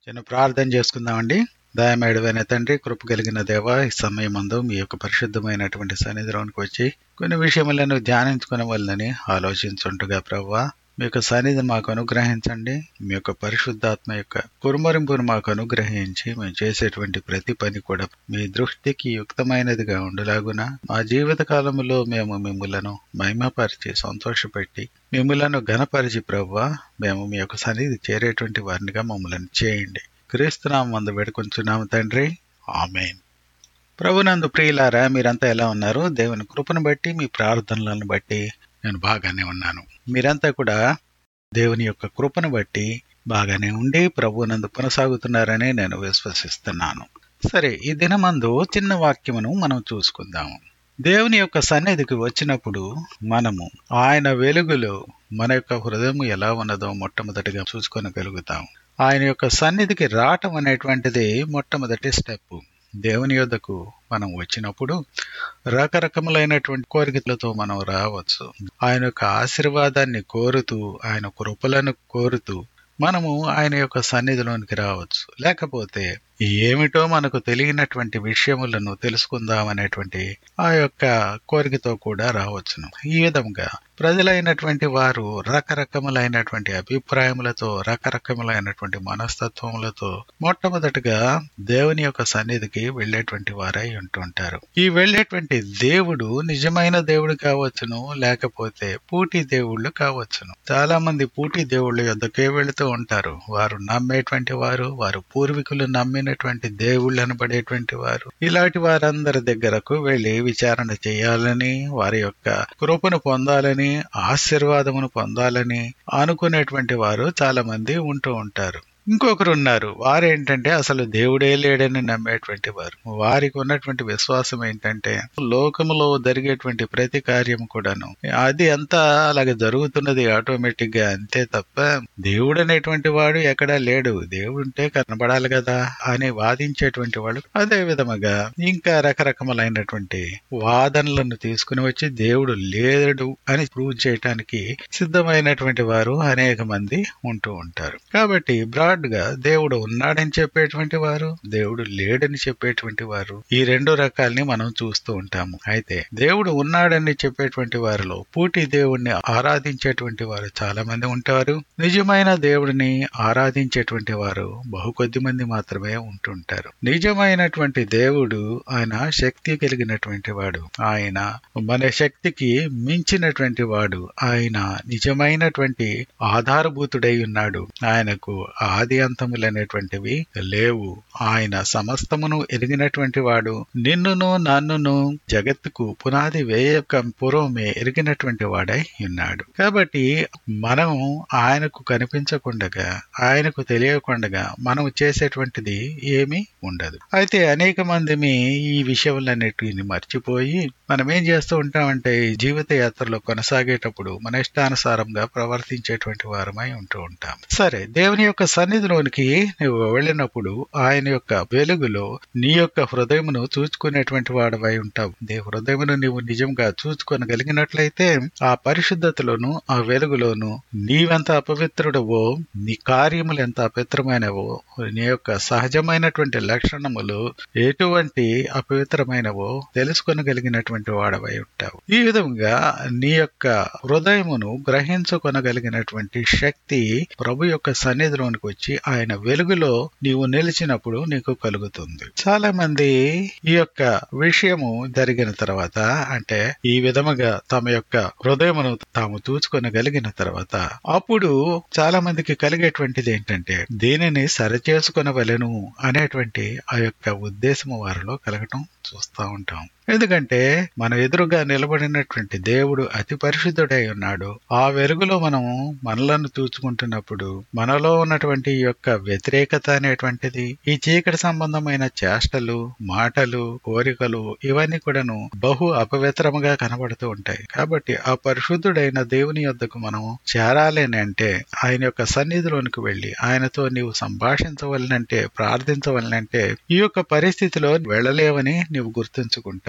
చిన్న ప్రార్థన చేసుకుందామండి దయమేడవైన తండ్రి కృప కలిగిన దేవ ఈ సమయమందు మీ యొక్క పరిశుద్ధమైనటువంటి సన్నిధిలోనికి వచ్చి కొన్ని విషయములను ధ్యానించుకునే వాళ్ళని ఆలోచించుంటుగా ప్రవ్వా మీ యొక్క సన్నిధిని మాకు అనుగ్రహించండి మీ యొక్క పరిశుద్ధాత్మ యొక్క కురుమరింపును మాకు అనుగ్రహించి మేము చేసేటువంటి ప్రతి పని కూడా మీ దృష్టికి యుక్తమైనదిగా ఉండలాగున మా జీవిత కాలంలో మేము మిమ్మలను మహిమపరిచి సంతోషపెట్టి మిమ్మలను ఘనపరిచి ప్రవ్వా మేము మీ యొక్క సన్నిధి చేరేటువంటి వారినిగా మమ్మల్ని చేయండి క్రీస్తునామం మందు వేడుకొంచున్నాము తండ్రి ఆమెన్ ప్రభునందు ప్రియులారా మీరంతా ఎలా ఉన్నారు దేవుని కృపను బట్టి మీ ప్రార్థనలను బట్టి నేను బాగానే ఉన్నాను మీరంతా కూడా దేవుని యొక్క కృపను బట్టి బాగానే ఉండి ప్రభునందు కొనసాగుతున్నారని నేను విశ్వసిస్తున్నాను సరే ఈ దినమందు చిన్న వాక్యమును మనం చూసుకుందాము దేవుని యొక్క సన్నిధికి వచ్చినప్పుడు మనము ఆయన వెలుగులో మన యొక్క హృదయం ఎలా ఉన్నదో మొట్టమొదటిగా చూసుకొనగలుగుతాం ఆయన యొక్క సన్నిధికి రావటం అనేటువంటిది మొట్టమొదటి స్టెప్ దేవుని యొద్దకు మనం వచ్చినప్పుడు రకరకములైనటువంటి కోరికలతో మనం రావచ్చు ఆయన యొక్క ఆశీర్వాదాన్ని కోరుతూ ఆయన కృపలను కోరుతూ మనము ఆయన యొక్క సన్నిధిలోనికి రావచ్చు లేకపోతే ఏమిటో మనకు తెలియనటువంటి విషయములను తెలుసుకుందాం అనేటువంటి ఆ యొక్క కోరికతో కూడా రావచ్చును ఈ విధంగా ప్రజలైనటువంటి వారు రకరకములైనటువంటి అభిప్రాయములతో రకరకములైనటువంటి మనస్తత్వములతో మొట్టమొదటిగా దేవుని యొక్క సన్నిధికి వెళ్ళేటువంటి వారై ఉంటుంటారు ఈ వెళ్ళేటువంటి దేవుడు నిజమైన దేవుడు కావచ్చును లేకపోతే పూటి దేవుళ్ళు కావచ్చును చాలా మంది పూటి దేవుళ్ళ యొద్దకే వెళుతూ ఉంటారు వారు నమ్మేటువంటి వారు వారు పూర్వీకులు నమ్మినటువంటి దేవుళ్ళు అనబడేటువంటి వారు ఇలాంటి వారందరి దగ్గరకు వెళ్లి విచారణ చేయాలని వారి యొక్క కృపను పొందాలని ఆశీర్వాదమును పొందాలని అనుకునేటువంటి వారు చాలా మంది ఉంటూ ఉంటారు ఇంకొకరు ఉన్నారు వారేంటంటే అసలు దేవుడే లేడని నమ్మేటువంటి వారు వారికి ఉన్నటువంటి విశ్వాసం ఏంటంటే లోకములో జరిగేటువంటి ప్రతి కార్యం కూడాను అది అంతా అలాగే జరుగుతున్నది ఆటోమేటిక్ గా అంతే తప్ప దేవుడు అనేటువంటి వాడు ఎక్కడా లేడు దేవుడు ఉంటే కనబడాలి కదా అని వాదించేటువంటి వాడు అదే విధముగా ఇంకా రకరకములైనటువంటి వాదనలను తీసుకుని వచ్చి దేవుడు లేడు అని ప్రూవ్ చేయటానికి సిద్ధమైనటువంటి వారు అనేక మంది ఉంటూ ఉంటారు కాబట్టి బ్రాడ్ గా దేవుడు ఉన్నాడని చెప్పేటువంటి వారు దేవుడు లేడని చెప్పేటువంటి వారు ఈ రెండు రకాలని మనం చూస్తూ ఉంటాము అయితే దేవుడు ఉన్నాడని చెప్పేటువంటి వారిలో పూటి దేవుడిని ఆరాధించేటువంటి వారు చాలా మంది ఉంటారు నిజమైన దేవుడిని ఆరాధించేటువంటి వారు బహు కొద్ది మంది మాత్రమే ఉంటుంటారు నిజమైనటువంటి దేవుడు ఆయన శక్తి కలిగినటువంటి వాడు ఆయన మన శక్తికి మించినటువంటి వాడు ఆయన నిజమైనటువంటి ఆధారభూతుడై ఉన్నాడు ఆయనకు ఆది అంతములనేటువంటివి లేవు ఆయన సమస్తమును ఎరిగినటువంటి వాడు నిన్నును నన్నును జగత్తుకు పునాది వేయక పూర్వమే ఎరిగినటువంటి వాడై ఉన్నాడు కాబట్టి మనం ఆయనకు కనిపించకుండగా ఆయనకు తెలియకుండగా మనం చేసేటువంటిది ఏమీ ఉండదు అయితే అనేక మందిమి ఈ విషయాలన్నిటిని మర్చిపోయి మనం ఏం చేస్తూ ఉంటామంటే ఈ జీవిత యాత్రలో కొనసాగేటప్పుడు మన ఇష్టానుసారంగా ప్రవర్తించేటువంటి వారమై ఉంటూ ఉంటాం సరే దేవుని యొక్క సన్నిధిలోనికి నువ్వు వెళ్ళినప్పుడు ఆయన యొక్క వెలుగులో నీ యొక్క హృదయమును చూచుకునేటువంటి వాడవై ఉంటావు నీ హృదయమును నీవు నిజంగా చూచుకొనగలిగినట్లయితే ఆ పరిశుద్ధతలోను ఆ వెలుగులోను నీవెంత అపవిత్రుడవో నీ కార్యములు ఎంత అపవిత్రమైనవో నీ యొక్క సహజమైనటువంటి లక్షణములు ఎటువంటి అపవిత్రమైనవో తెలుసుకొనగలిగినటువంటి వాడవై ఉంటావు ఈ విధంగా నీ యొక్క హృదయమును గ్రహించుకొనగలిగినటువంటి శక్తి ప్రభు యొక్క సన్నిధిలోనికి వచ్చి ఆయన వెలుగులో నీవు నిలిచినప్పుడు నీకు కలుగుతుంది చాలా మంది ఈ యొక్క విషయము జరిగిన తర్వాత అంటే ఈ విధముగా తమ యొక్క హృదయమును తాము చూచుకొనగలిగిన తర్వాత అప్పుడు చాలా మందికి కలిగేటువంటిది ఏంటంటే దీనిని సరిచేసుకొనవలెను అనేటువంటి ఆ యొక్క ఉద్దేశము వారిలో కలగటం చూస్తూ ఉంటాం ఎందుకంటే మన ఎదురుగా నిలబడినటువంటి దేవుడు అతి పరిశుద్ధుడై ఉన్నాడు ఆ వెలుగులో మనం మనలను చూచుకుంటున్నప్పుడు మనలో ఉన్నటువంటి ఈ యొక్క వ్యతిరేకత అనేటువంటిది ఈ చీకటి సంబంధమైన చేష్టలు మాటలు కోరికలు ఇవన్నీ కూడాను బహు అపవిత్రముగా కనబడుతూ ఉంటాయి కాబట్టి ఆ పరిశుద్ధుడైన దేవుని యొద్దకు మనం చేరాలని అంటే ఆయన యొక్క సన్నిధిలోనికి వెళ్లి ఆయనతో నీవు సంభాషించవలనంటే ప్రార్థించవలనంటే ఈ యొక్క పరిస్థితిలో వెళ్ళలేవని నీవు గుర్తుంచుకుంటావు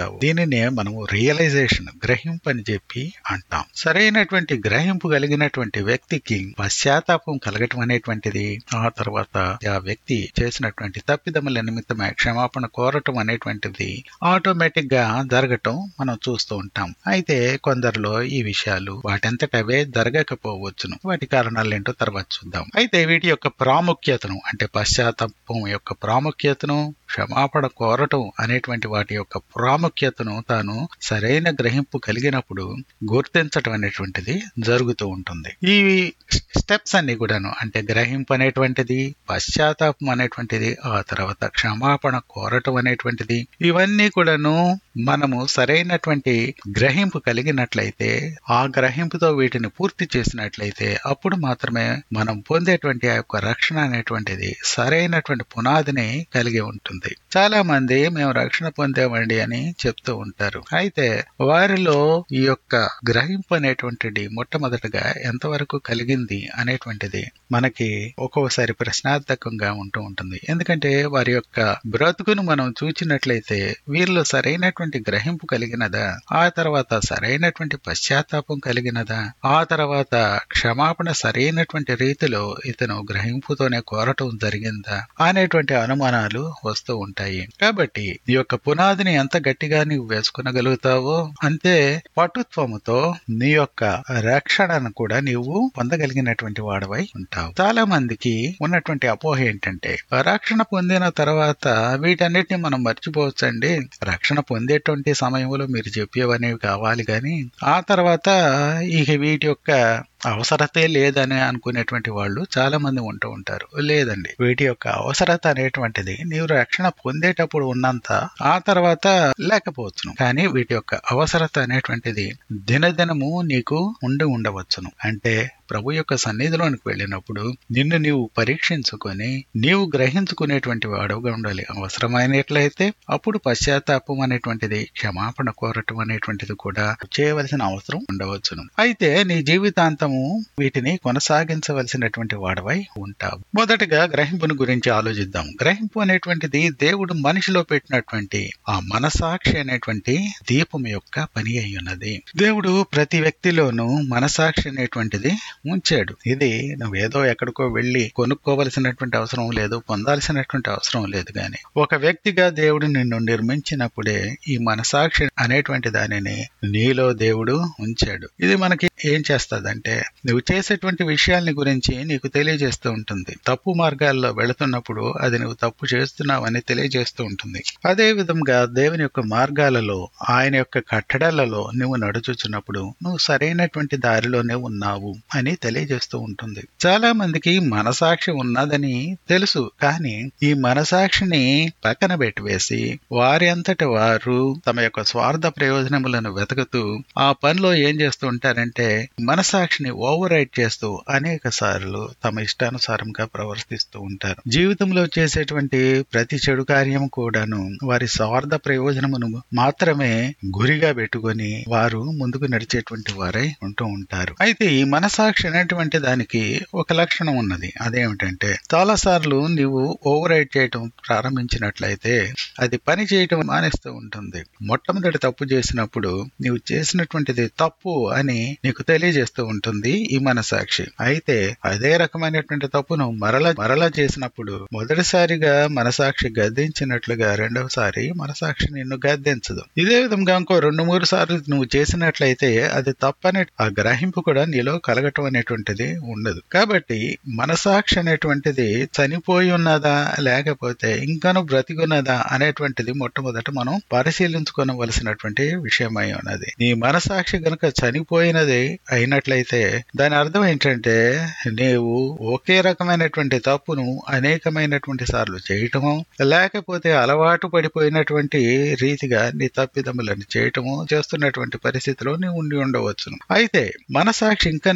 ఉంటావు దీనినే మనము రియలైజేషన్ గ్రహింపు అని చెప్పి అంటాం సరైనటువంటి గ్రహింపు కలిగినటువంటి వ్యక్తికి పశ్చాత్తాపం కలగటం అనేటువంటిది ఆ తర్వాత ఆ వ్యక్తి చేసినటువంటి తప్పిదముల నిమిత్తమే క్షమాపణ కోరటం అనేటువంటిది ఆటోమేటిక్ గా జరగటం మనం చూస్తూ ఉంటాం అయితే కొందరిలో ఈ విషయాలు వాటంతట అవే జరగకపోవచ్చును వాటి కారణాలు ఏంటో తర్వాత చూద్దాం అయితే వీటి యొక్క ప్రాముఖ్యతను అంటే పశ్చాత్తాపం యొక్క ప్రాముఖ్యతను క్షమాపణ కోరటం అనేటువంటి వాటి యొక్క ప్రాముఖ్యతను తాను సరైన గ్రహింపు కలిగినప్పుడు గుర్తించటం అనేటువంటిది జరుగుతూ ఉంటుంది ఈ స్టెప్స్ అన్ని కూడాను అంటే గ్రహింపు అనేటువంటిది పశ్చాత్తాపం అనేటువంటిది ఆ తర్వాత క్షమాపణ కోరటం అనేటువంటిది ఇవన్నీ కూడాను మనము సరైనటువంటి గ్రహింపు కలిగినట్లయితే ఆ గ్రహింపుతో వీటిని పూర్తి చేసినట్లయితే అప్పుడు మాత్రమే మనం పొందేటువంటి ఆ యొక్క రక్షణ అనేటువంటిది సరైనటువంటి పునాదిని కలిగి ఉంటుంది చాలా మంది మేము రక్షణ పొందామండి అని చెప్తూ ఉంటారు అయితే వారిలో ఈ యొక్క గ్రహింపు అనేటువంటిది మొట్టమొదటగా ఎంతవరకు కలిగింది అనేటువంటిది మనకి ఒక్కొక్కసారి ప్రశ్నార్థకంగా ఉంటూ ఉంటుంది ఎందుకంటే వారి యొక్క బ్రతుకును మనం చూచినట్లయితే వీరిలో సరైనటువంటి గ్రహింపు కలిగినదా ఆ తర్వాత సరైనటువంటి పశ్చాత్తాపం కలిగినదా ఆ తర్వాత క్షమాపణ సరైనటువంటి రీతిలో ఇతను గ్రహింపుతోనే కోరటం జరిగిందా అనేటువంటి అనుమానాలు వస్తూ ఉంటాయి కాబట్టి ఈ యొక్క పునాదిని ఎంత గట్టిగా నీవు వేసుకునగలుగుతావో అంతే పటుత్వముతో నీ యొక్క రక్షణను కూడా నీవు పొందగలిగినటువంటి వాడవై ఉంటావు చాలా మందికి ఉన్నటువంటి అపోహ ఏంటంటే రక్షణ పొందిన తర్వాత వీటన్నిటిని మనం మర్చిపోవచ్చండి రక్షణ పొందేటువంటి సమయంలో మీరు చెప్పేవనేవి కావాలి కానీ ఆ తర్వాత ఇక వీటి యొక్క అవసరతే లేదని అనుకునేటువంటి వాళ్ళు చాలా మంది ఉంటూ ఉంటారు లేదండి వీటి యొక్క అవసరత అనేటువంటిది నీవు రక్షణ పొందేటప్పుడు ఉన్నంత ఆ తర్వాత లేకపోవచ్చును కానీ వీటి యొక్క అవసరత అనేటువంటిది దినదినము నీకు ఉండి ఉండవచ్చును అంటే ప్రభు యొక్క సన్నిధిలోనికి వెళ్ళినప్పుడు నిన్ను నీవు పరీక్షించుకొని నీవు గ్రహించుకునేటువంటి వాడుగా ఉండాలి అవసరమైనట్లయితే అప్పుడు పశ్చాత్తాపం అనేటువంటిది క్షమాపణ కోరటం అనేటువంటిది కూడా చేయవలసిన అవసరం ఉండవచ్చును అయితే నీ జీవితాంతము వీటిని కొనసాగించవలసినటువంటి వాడవై ఉంటావు మొదటగా గ్రహింపును గురించి ఆలోచిద్దాం గ్రహింపు అనేటువంటిది దేవుడు మనిషిలో పెట్టినటువంటి ఆ మనసాక్షి అనేటువంటి దీపం యొక్క పని అయి ఉన్నది దేవుడు ప్రతి వ్యక్తిలోనూ మనసాక్షి అనేటువంటిది ఉంచాడు ఇది నువ్వేదో ఎక్కడికో వెళ్ళి కొనుక్కోవలసినటువంటి అవసరం లేదు పొందాల్సినటువంటి అవసరం లేదు గాని ఒక వ్యక్తిగా దేవుడు నిన్ను నిర్మించినప్పుడే ఈ మనసాక్షి అనేటువంటి దానిని నీలో దేవుడు ఉంచాడు ఇది మనకి ఏం చేస్తదంటే నువ్వు చేసేటువంటి విషయాల్ని గురించి నీకు తెలియజేస్తూ ఉంటుంది తప్పు మార్గాల్లో వెళుతున్నప్పుడు అది నువ్వు తప్పు చేస్తున్నావని తెలియజేస్తూ ఉంటుంది అదే విధంగా దేవుని యొక్క మార్గాలలో ఆయన యొక్క కట్టడాలలో నువ్వు నడుచుచున్నప్పుడు నువ్వు సరైనటువంటి దారిలోనే ఉన్నావు అని తెలియజేస్తూ ఉంటుంది చాలా మందికి మనసాక్షి ఉన్నదని తెలుసు కానీ ఈ మనసాక్షిని పక్కన పెట్టివేసి వారి అంతటి వారు తమ యొక్క స్వార్థ ప్రయోజనములను వెతుకుతూ ఆ పనిలో ఏం చేస్తూ ఉంటారంటే మనసాక్షిని ఓవర్ రైట్ చేస్తూ అనేక సార్లు తమ ఇష్టానుసారంగా ప్రవర్తిస్తూ ఉంటారు జీవితంలో చేసేటువంటి ప్రతి చెడు కార్యం కూడాను వారి స్వార్థ ప్రయోజనమును మాత్రమే గురిగా పెట్టుకొని వారు ముందుకు నడిచేటువంటి వారై ఉంటూ ఉంటారు అయితే ఈ మనసాక్షి అనేటువంటి దానికి ఒక లక్షణం ఉన్నది అదేమిటంటే చాలా సార్లు నీవు ఓవర్ రైట్ చేయటం ప్రారంభించినట్లయితే అది పని చేయటం మానేస్తూ ఉంటుంది మొట్టమొదటి తప్పు చేసినప్పుడు నీవు చేసినటువంటిది తప్పు అని నీకు తెలియజేస్తూ ఉంటుంది ఈ మనసాక్షి అయితే అదే రకమైనటువంటి తప్పును మరల మరలా చేసినప్పుడు మొదటిసారిగా మనసాక్షి గద్దించినట్లుగా రెండవసారి మనసాక్షి నిన్ను గద్దించదు ఇదే విధంగా ఇంకో రెండు మూడు సార్లు నువ్వు చేసినట్లయితే అది తప్పనే ఆ గ్రహింపు కూడా నీలో కలగటం అనేటువంటిది ఉండదు కాబట్టి మనసాక్షి అనేటువంటిది చనిపోయి ఉన్నదా లేకపోతే ఇంకాను బ్రతికున్నదా అనేటువంటిది మొట్టమొదట మనం పరిశీలించుకోవలసినటువంటి విషయమై ఉన్నది నీ మనసాక్షి గనుక చనిపోయినది అయినట్లయితే దాని అర్థం ఏంటంటే నీవు ఒకే రకమైనటువంటి తప్పును అనేకమైనటువంటి సార్లు చేయటము లేకపోతే అలవాటు పడిపోయినటువంటి రీతిగా నీ తప్పిదములను చేయటము చేస్తున్నటువంటి పరిస్థితిలో నీవు ఉండి ఉండవచ్చును అయితే మనసాక్షి ఇంకను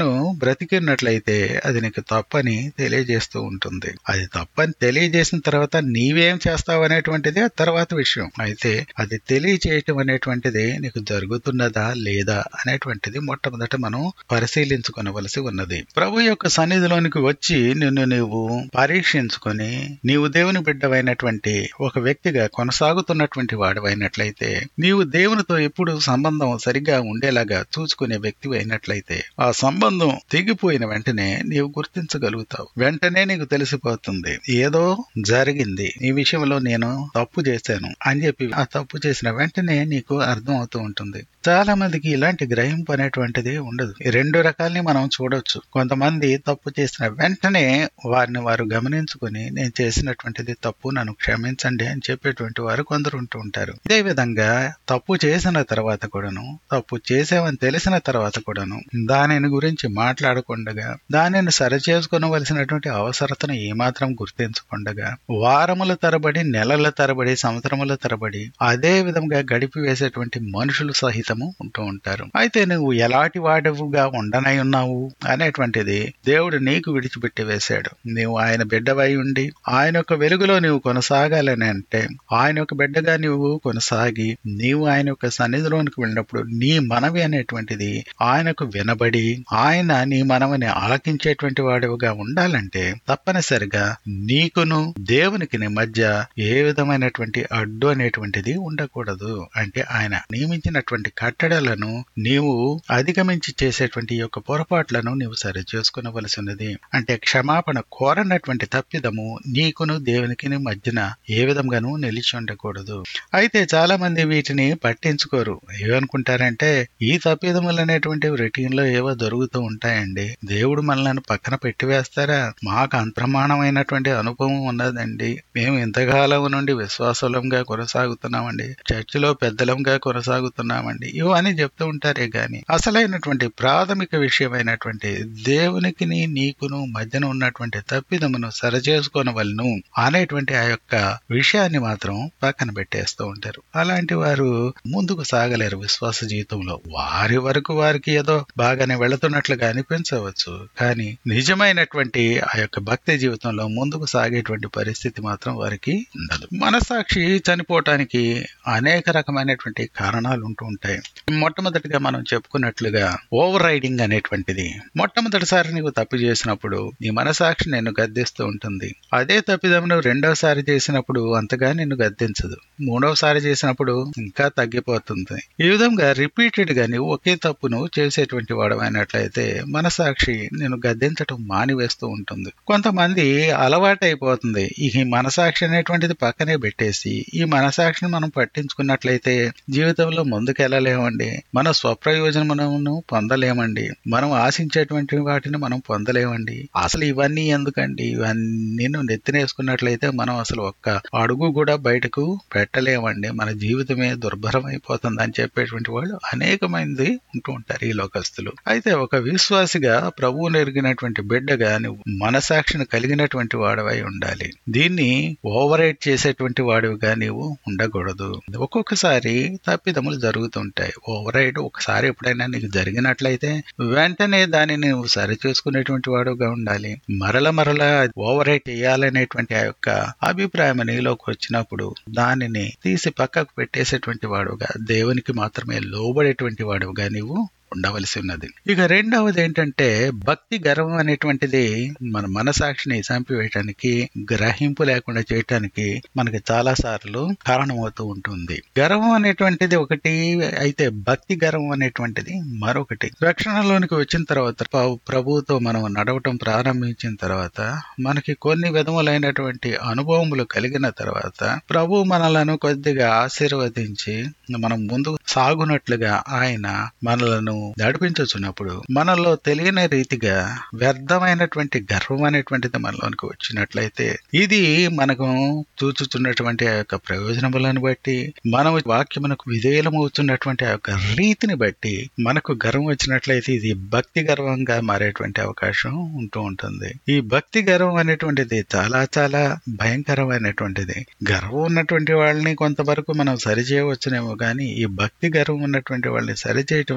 బ్రతికినట్లయితే అది నీకు తప్పని తెలియజేస్తూ ఉంటుంది అది తప్పని తెలియజేసిన తర్వాత నీవేం చేస్తావు అనేటువంటిది ఆ తర్వాత విషయం అయితే అది తెలియచేయటం అనేటువంటిది నీకు జరుగుతున్నదా లేదా అనేటువంటిది మొట్టమొదట మనం పరిశీలించుకోవలసి ఉన్నది ప్రభు యొక్క సన్నిధిలోనికి వచ్చి నిన్ను నీవు పరీక్షించుకొని నీవు దేవుని బిడ్డవైనటువంటి ఒక వ్యక్తిగా కొనసాగుతున్నటువంటి వాడివైనట్లయితే నీవు దేవునితో ఎప్పుడు సంబంధం సరిగా ఉండేలాగా చూసుకునే వ్యక్తి అయినట్లయితే ఆ సంబంధం తెగిపోయిన వెంటనే నీవు గుర్తించగలుగుతావు వెంటనే నీకు తెలిసిపోతుంది ఏదో జరిగింది ఈ విషయంలో నేను తప్పు చేశాను అని చెప్పి ఆ తప్పు చేసిన వెంటనే నీకు అర్థం అవుతూ ఉంటుంది చాలా మందికి ఇలాంటి గ్రహింపు అనేటువంటిది ఉండదు ఈ రెండు రకాలని మనం చూడొచ్చు కొంతమంది తప్పు చేసిన వెంటనే వారిని వారు గమనించుకుని నేను చేసినటువంటిది తప్పు నన్ను క్షమించండి అని చెప్పేటువంటి వారు కొందరు ఉంటూ ఉంటారు ఇదే విధంగా తప్పు చేసిన తర్వాత కూడాను తప్పు చేసామని తెలిసిన తర్వాత కూడాను దానిని గురించి మాట్లాడకుండగా దానిని సరిచేసుకునవలసినటువంటి అవసరతను ఏమాత్రం గుర్తించకుండగా వారముల తరబడి నెలల తరబడి సంవత్సరముల తరబడి అదే విధంగా గడిపి వేసేటువంటి మనుషులు సహితము ఉంటూ ఉంటారు అయితే నువ్వు ఎలాంటి వాడవుగా ఉండనై ఉన్నావు అనేటువంటిది దేవుడు నీకు విడిచిపెట్టి వేశాడు నీవు ఆయన బిడ్డవై ఉండి ఆయన యొక్క వెలుగులో నీవు కొనసాగాలని అంటే ఆయన యొక్క బిడ్డగా నీవు కొనసాగి నీవు ఆయన యొక్క సన్నిధిలోనికి వెళ్ళినప్పుడు నీ మనవి అనేటువంటిది ఆయనకు వినబడి ఆయన నీ మనవిని ఆలకించేటువంటి వాడివిగా ఉండాలంటే తప్పనిసరిగా నీకును దేవునికి నీ మధ్య ఏ విధమైనటువంటి అడ్డు అనేటువంటిది ఉండకూడదు అంటే ఆయన నియమించినటువంటి కట్టడలను నీవు అధిగమించి చేసేటువంటి ఈ యొక్క పొరపాట్లను నీవు సరి చేసుకునవలసినది అంటే క్షమాపణ కోరనటువంటి తప్పిదము నీకును దేవునికి మధ్యన ఏ విధంగానూ నిలిచి ఉండకూడదు అయితే చాలా మంది వీటిని పట్టించుకోరు ఏమనుకుంటారంటే ఈ తప్పిదములు అనేటువంటి రొటీన్ లో ఏవో జరుగుతూ ఉంటాయండి దేవుడు మనల్ని పక్కన పెట్టివేస్తారా మాకు అంతర్మానమైనటువంటి అనుభవం ఉన్నదండి మేము ఇంతకాలం నుండి విశ్వాసలంగా కొనసాగుతున్నామండి చర్చిలో పెద్దలంగా కొనసాగుతున్నామండి ఇవన్నీ చెప్తూ ఉంటారే గాని అసలైనటువంటి ప్రాథమిక విషయమైనటువంటి దేవునికి నీకును మధ్యన ఉన్నటువంటి తప్పిదమును సరిచేసుకోనవలను అనేటువంటి ఆ యొక్క విషయాన్ని మాత్రం పక్కన పెట్టేస్తూ ఉంటారు అలాంటి వారు ముందుకు సాగలేరు విశ్వాస జీవితంలో వారి వరకు వారికి ఏదో బాగానే వెళుతున్నట్లుగా అనిపించవచ్చు కానీ నిజమైనటువంటి ఆ యొక్క భక్తి జీవితంలో ముందుకు సాగేటువంటి పరిస్థితి మాత్రం వారికి ఉండదు మనసాక్షి చనిపోవటానికి అనేక రకమైనటువంటి కారణాలు ఉంటూ ఉంటాయి మొట్టమొదటిగా మనం చెప్పుకున్నట్లుగా ఓవర్ రైడింగ్ అనేటువంటిది మొట్టమొదటిసారి నీవు తప్పు చేసినప్పుడు నీ మనసాక్షి నిన్ను గద్దిస్తూ ఉంటుంది అదే తప్పిదమును రెండవసారి చేసినప్పుడు అంతగా నిన్ను గద్దించదు మూడవసారి చేసినప్పుడు ఇంకా తగ్గిపోతుంది ఈ విధంగా రిపీటెడ్ గా నీవు ఒకే తప్పును చేసేటువంటి వాడమైనట్లయితే మనసాక్షి నేను గద్దించటం మానివేస్తూ ఉంటుంది కొంతమంది అలవాటైపోతుంది ఈ మనసాక్షి అనేటువంటిది పక్కనే పెట్టేసి ఈ మనసాక్షిని మనం పట్టించుకున్నట్లయితే జీవితంలో ముందుకెళ్ళలేమండి మన స్వప్రయోజనమును పొందలేమండి మనం ఆశించేటువంటి వాటిని మనం పొందలేమండి అసలు ఇవన్నీ ఎందుకండి ఇవన్నీ నెత్తినేసుకున్నట్లయితే మనం అసలు ఒక్క అడుగు కూడా బయటకు పెట్టలేమండి మన జీవితమే దుర్భరం అయిపోతుంది అని చెప్పేటువంటి వాళ్ళు అనేక మంది ఉంటూ ఉంటారు ఈ లోకస్తులు అయితే ఒక విశ్వాసిగా ప్రభువు నెరిగినటువంటి బిడ్డగా నువ్వు మనసాక్షిని కలిగినటువంటి వాడవై ఉండాలి దీన్ని ఓవర్ రైట్ చేసేటువంటి వాడివిగా నీవు ఉండకూడదు ఒక్కొక్కసారి తప్పిదములు జరుగుతుంటాయి ఓవర్ రైడ్ ఒకసారి ఎప్పుడైనా నీకు జరిగినట్లయితే వెంటనే దానిని నువ్వు సరి చేసుకునేటువంటి వాడుగా ఉండాలి మరల మరల ఓవర్ రైట్ చేయాలనేటువంటి ఆ యొక్క అభిప్రాయం నీలోకి వచ్చినప్పుడు దానిని తీసి పక్కకు పెట్టేసేటువంటి వాడుగా దేవునికి మాత్రమే లోబడేటువంటి వాడుగా నీవు ఉండవలసి ఉన్నది ఇక రెండవది ఏంటంటే భక్తి గర్వం అనేటువంటిది మన మనసాక్షిని చంపివేయటానికి గ్రహింపు లేకుండా చేయటానికి మనకి చాలా సార్లు కారణమవుతూ ఉంటుంది గర్వం అనేటువంటిది ఒకటి అయితే భక్తి గర్వం అనేటువంటిది మరొకటి రక్షణలోనికి వచ్చిన తర్వాత ప్రభువుతో మనం నడవటం ప్రారంభించిన తర్వాత మనకి కొన్ని విధములైనటువంటి అనుభవములు కలిగిన తర్వాత ప్రభు మనలను కొద్దిగా ఆశీర్వదించి మనం ముందుకు సాగునట్లుగా ఆయన మనలను నడిపించుచున్నప్పుడు మనలో తెలియని రీతిగా వ్యర్థమైనటువంటి గర్వం అనేటువంటిది మనలోనికి వచ్చినట్లయితే ఇది మనకు చూచుచున్నటువంటి ఆ యొక్క ప్రయోజనములను బట్టి మనం వాక్యమునకు విధేయులమవుతున్నటువంటి ఆ యొక్క రీతిని బట్టి మనకు గర్వం వచ్చినట్లయితే ఇది భక్తి గర్వంగా మారేటువంటి అవకాశం ఉంటూ ఉంటుంది ఈ భక్తి గర్వం అనేటువంటిది చాలా చాలా భయంకరమైనటువంటిది గర్వం ఉన్నటువంటి వాళ్ళని కొంతవరకు మనం సరిచేయవచ్చునేమో కానీ ఈ భక్తి గర్వం ఉన్నటువంటి వాళ్ళని సరిచేయటం అనేటువంటిది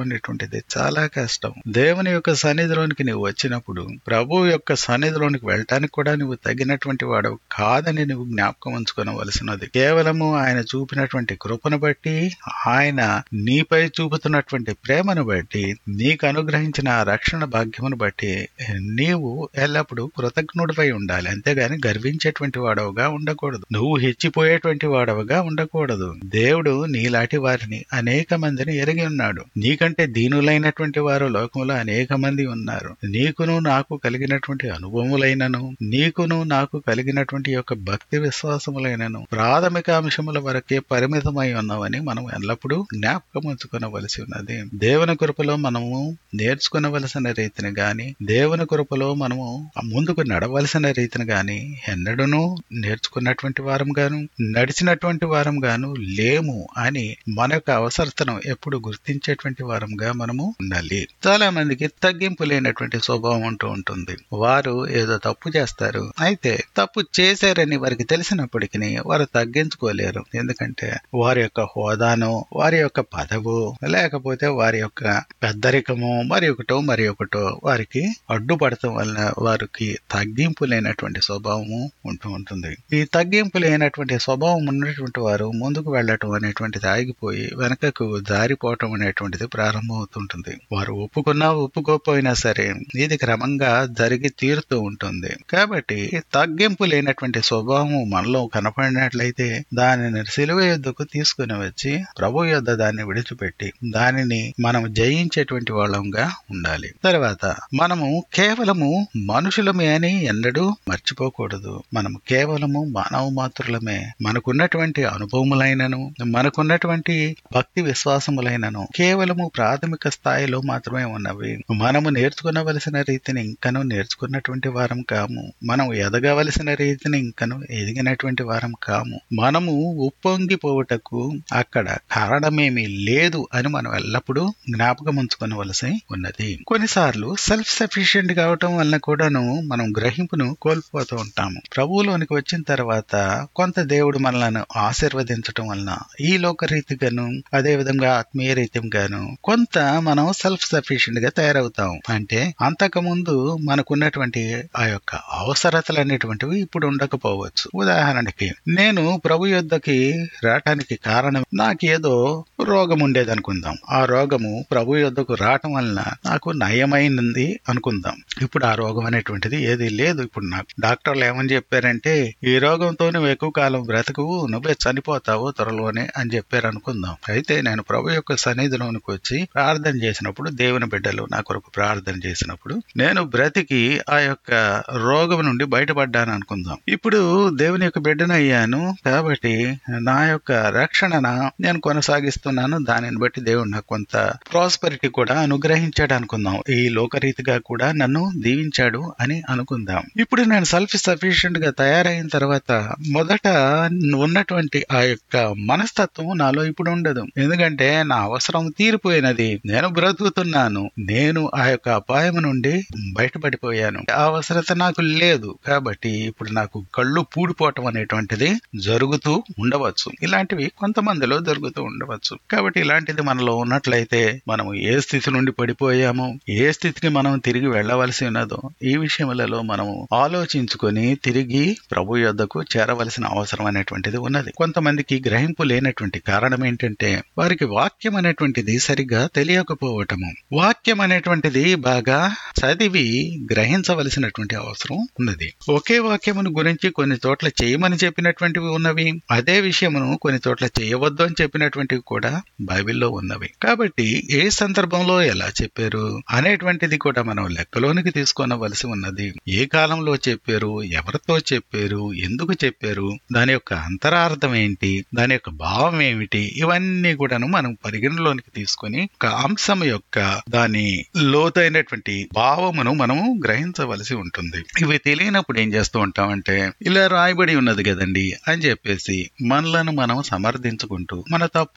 అనేది చాలా కష్టం దేవుని యొక్క సన్నిధిలోనికి నువ్వు వచ్చినప్పుడు ప్రభు యొక్క సన్నిధిలోనికి వెళ్ళటానికి కూడా నువ్వు తగినటువంటి వాడు కాదని నువ్వు జ్ఞాపకం ఉంచుకోవలసినది కేవలము ఆయన చూపినటువంటి కృపను బట్టి ఆయన నీపై చూపుతున్నటువంటి ప్రేమను బట్టి నీకు అనుగ్రహించిన ఆ రక్షణ భాగ్యమును బట్టి నీవు ఎల్లప్పుడూ కృతజ్ఞుడిపై ఉండాలి అంతేగాని గర్వించేటువంటి వాడవుగా ఉండకూడదు నువ్వు హెచ్చిపోయేటువంటి వాడవుగా ఉండకూడదు దేవుడు నీలాంటి వారిని అనేక మందిని ఎరిగి ఉన్నాడు నీకంటే దీనులైనటువంటి వారు లోకంలో అనేక మంది ఉన్నారు నీకును నాకు కలిగినటువంటి అనుభవములైనను నీకును నాకు కలిగినటువంటి యొక్క భక్తి విశ్వాసములైనను ప్రాథమిక అంశముల వరకే పరిమితమై ఉన్నామని మనం ఎల్లప్పుడూ జ్ఞాపకం ఉంచుకోవలసి ఉన్నది దేవుని కృపలో మనము నేర్చుకునవలసిన రీతిని గాని దేవుని కృపలో మనము ముందుకు నడవలసిన రీతిని గాని ఎన్నడూనూ నేర్చుకున్నటువంటి వారం గాను నడిచినటువంటి వారం గాను లేము అని మన యొక్క అవసరతను ఎప్పుడు గుర్తించేటువంటి వారంగా మనము ఉండాలి చాలా మందికి తగ్గింపు లేనటువంటి స్వభావం ఉంటూ ఉంటుంది వారు ఏదో తప్పు చేస్తారు అయితే తప్పు చేశారని వారికి తెలిసినప్పటికీ వారు తగ్గించుకోలేరు ఎందుకంటే వారి యొక్క హోదాను వారి యొక్క పదవు లేకపోతే వారి యొక్క పెద్దరికము మరి ఒకటో మరి ఒకటో వారికి అడ్డుపడటం వలన వారికి తగ్గింపు లేనటువంటి స్వభావము ఉంటూ ఉంటుంది ఈ తగ్గింపు లేనటువంటి స్వభావం ఉన్నటువంటి వారు ముందుకు వెళ్ళటం అనేటువంటిది ఆగిపోయి వెనకకు జారిపోవటం అనేటువంటిది ప్రారంభమవుతుంటుంది వారు ఒప్పుకున్నా ఒప్పుకోకపోయినా సరే ఇది క్రమంగా జరిగి తీరుతూ ఉంటుంది కాబట్టి తగ్గింపు లేనటువంటి స్వభావం మనలో కనపడినట్లయితే దానిని సిలువ యుద్ధకు తీసుకుని వచ్చి ప్రభు యుద్ధ దాన్ని విడిచిపెట్టి దానిని మనం జయించేటువంటి వాళ్ళంగా ఉండాలి తర్వాత మనము కేవలము మనుషులమే అని ఎన్నడూ మర్చిపోకూడదు మనము కేవలము మానవ మాత్రులమే మనకున్నటువంటి అనుభవములైనను మనకున్నటువంటి భక్తి విశ్వాసములైనను కేవలము ప్రాథమిక స్థాయిలో మాత్రమే ఉన్నవి మనము నేర్చుకునవలసిన రీతిని ఇంకను నేర్చుకున్నటువంటి వారం కాము మనం ఎదగవలసిన రీతిని ఇంకను ఎదిగినటువంటి వారం కాము మనము ఉప్పొంగిపోవుటకు అక్కడ కారణమేమీ లేదు అని మనం ఎల్లప్పుడూ జ్ఞాపకం ఉంచుకోవలసి ఉన్నది కొన్నిసార్లు సెల్ఫ్ సఫిషియెంట్ కావటం వలన కూడాను మనం గ్రహింపును కోల్పోతూ ఉంటాము ప్రభువులోనికి వచ్చిన తర్వాత కొంత దేవుడు మనలను ఆశీర్వదించటం వలన ఈ లోక రీతిగాను అదే విధంగా ఆత్మీయ రీతిగాను కొంత మనం సెల్ఫ్ సఫిషియెంట్ గా తయారవుతాం అంటే అంతకుముందు మనకున్నటువంటి ఆ యొక్క అవసరతలు అనేటువంటివి ఇప్పుడు ఉండకపోవచ్చు ఉదాహరణకి నేను ప్రభు యొద్దకి రావటానికి కారణం నాకేదో రోగం ఉండేది అనుకుందాం ఆ రోగము ప్రభు యొద్దకు రావటం వలన నాకు నయమైంది అనుకుందాం ఇప్పుడు ఆ రోగం అనేటువంటిది ఏది లేదు ఇప్పుడు నాకు డాక్టర్లు ఏమని చెప్పారంటే ఈ రోగంతో నువ్వు ఎక్కువ కాలం బ్రతకవు నువ్వే చనిపోతావు త్వరలోనే అని చెప్పారు అనుకుందాం అయితే నేను ప్రభు యొక్క సన్నిధిలోనికి వచ్చి ప్రార్థన చేసినప్పుడు దేవుని బిడ్డలు నా కొరకు ప్రార్థన చేసినప్పుడు నేను బ్రతికి ఆ యొక్క రోగం నుండి బయటపడ్డాను అనుకుందాం ఇప్పుడు దేవుని యొక్క బిడ్డనయ్యాను కాబట్టి నా యొక్క రక్షణ నేను కొనసాగిస్తున్నాను దానిని బట్టి దేవుడు నాకు కొంత ప్రాస్పరిటీ కూడా అనుగ్రహించాడు అనుకుందాం ఈ లోకరీతిగా కూడా నన్ను దీవించాడు అని అనుకుందాం ఇప్పుడు నేను సెల్ఫ్ సఫిషియెంట్ గా తయారైన తర్వాత మొదట ఉన్నటువంటి ఆ యొక్క మనస్తత్వం నాలో ఇప్పుడు ఉండదు ఎందుకంటే నా అవసరం తీరిపోయినది నేను బ్రతుకుతున్నాను నేను ఆ యొక్క అపాయం నుండి బయటపడిపోయాను ఆ అవసరత నాకు లేదు కాబట్టి ఇప్పుడు నాకు కళ్ళు పూడిపోవటం అనేటువంటిది జరుగుతూ ఉండవచ్చు ఇలాంటివి కొంతమందిలో జరుగుతూ ఉండవచ్చు కాబట్టి ఇలాంటిది మనలో ఉన్నట్లయితే మనము ఏ స్థితి నుండి పడిపోయామో ఏ స్థితికి మనం తిరిగి వెళ్ళవలసి ఉన్నదో ఈ విషయములలో మనము ఆలోచించుకొని తిరిగి ప్రభు యొద్దకు చేరవలసిన అవసరం అనేటువంటిది ఉన్నది కొంతమందికి గ్రహింపు లేనటువంటి కారణం ఏంటంటే వారికి వాక్యం అనేటువంటిది సరిగ్గా తెలియకపోవటము వాక్యం అనేటువంటిది బాగా చదివి గ్రహించవలసినటువంటి అవసరం ఉన్నది ఒకే వాక్యమును గురించి కొన్ని చోట్ల చేయమని చెప్పినటువంటివి ఉన్నవి అదే విషయమును కొన్ని చోట్ల చేయవద్దు అని చెప్పినటువంటివి కూడా బైబిల్లో ఉన్నవి కాబట్టి ఏ సందర్భంలో ఎలా చెప్పారు అనేటువంటిది కూడా మనం లెక్కలోనికి తీసుకొనవలసి ఉన్నది ఏ కాలంలో చెప్పారు ఎవరితో చెప్పారు ఎందుకు చెప్పారు దాని యొక్క అంతరార్థం ఏంటి దాని యొక్క భావం ఏమిటి ఇవన్నీ కూడాను మనం పరిగణలోనికి తీసుకొని ఒక అంశం యొక్క దాని లోతైనటువంటి భావమును మనము గ్రహించవలసి ఉంటుంది ఇవి తెలియనప్పుడు ఏం చేస్తూ ఉంటామంటే ఇలా రాయబడి ఉన్నది కదండి అని చెప్పేసి మనలను మనం సమర్థించుకుంటూ మన తప్పులను మనం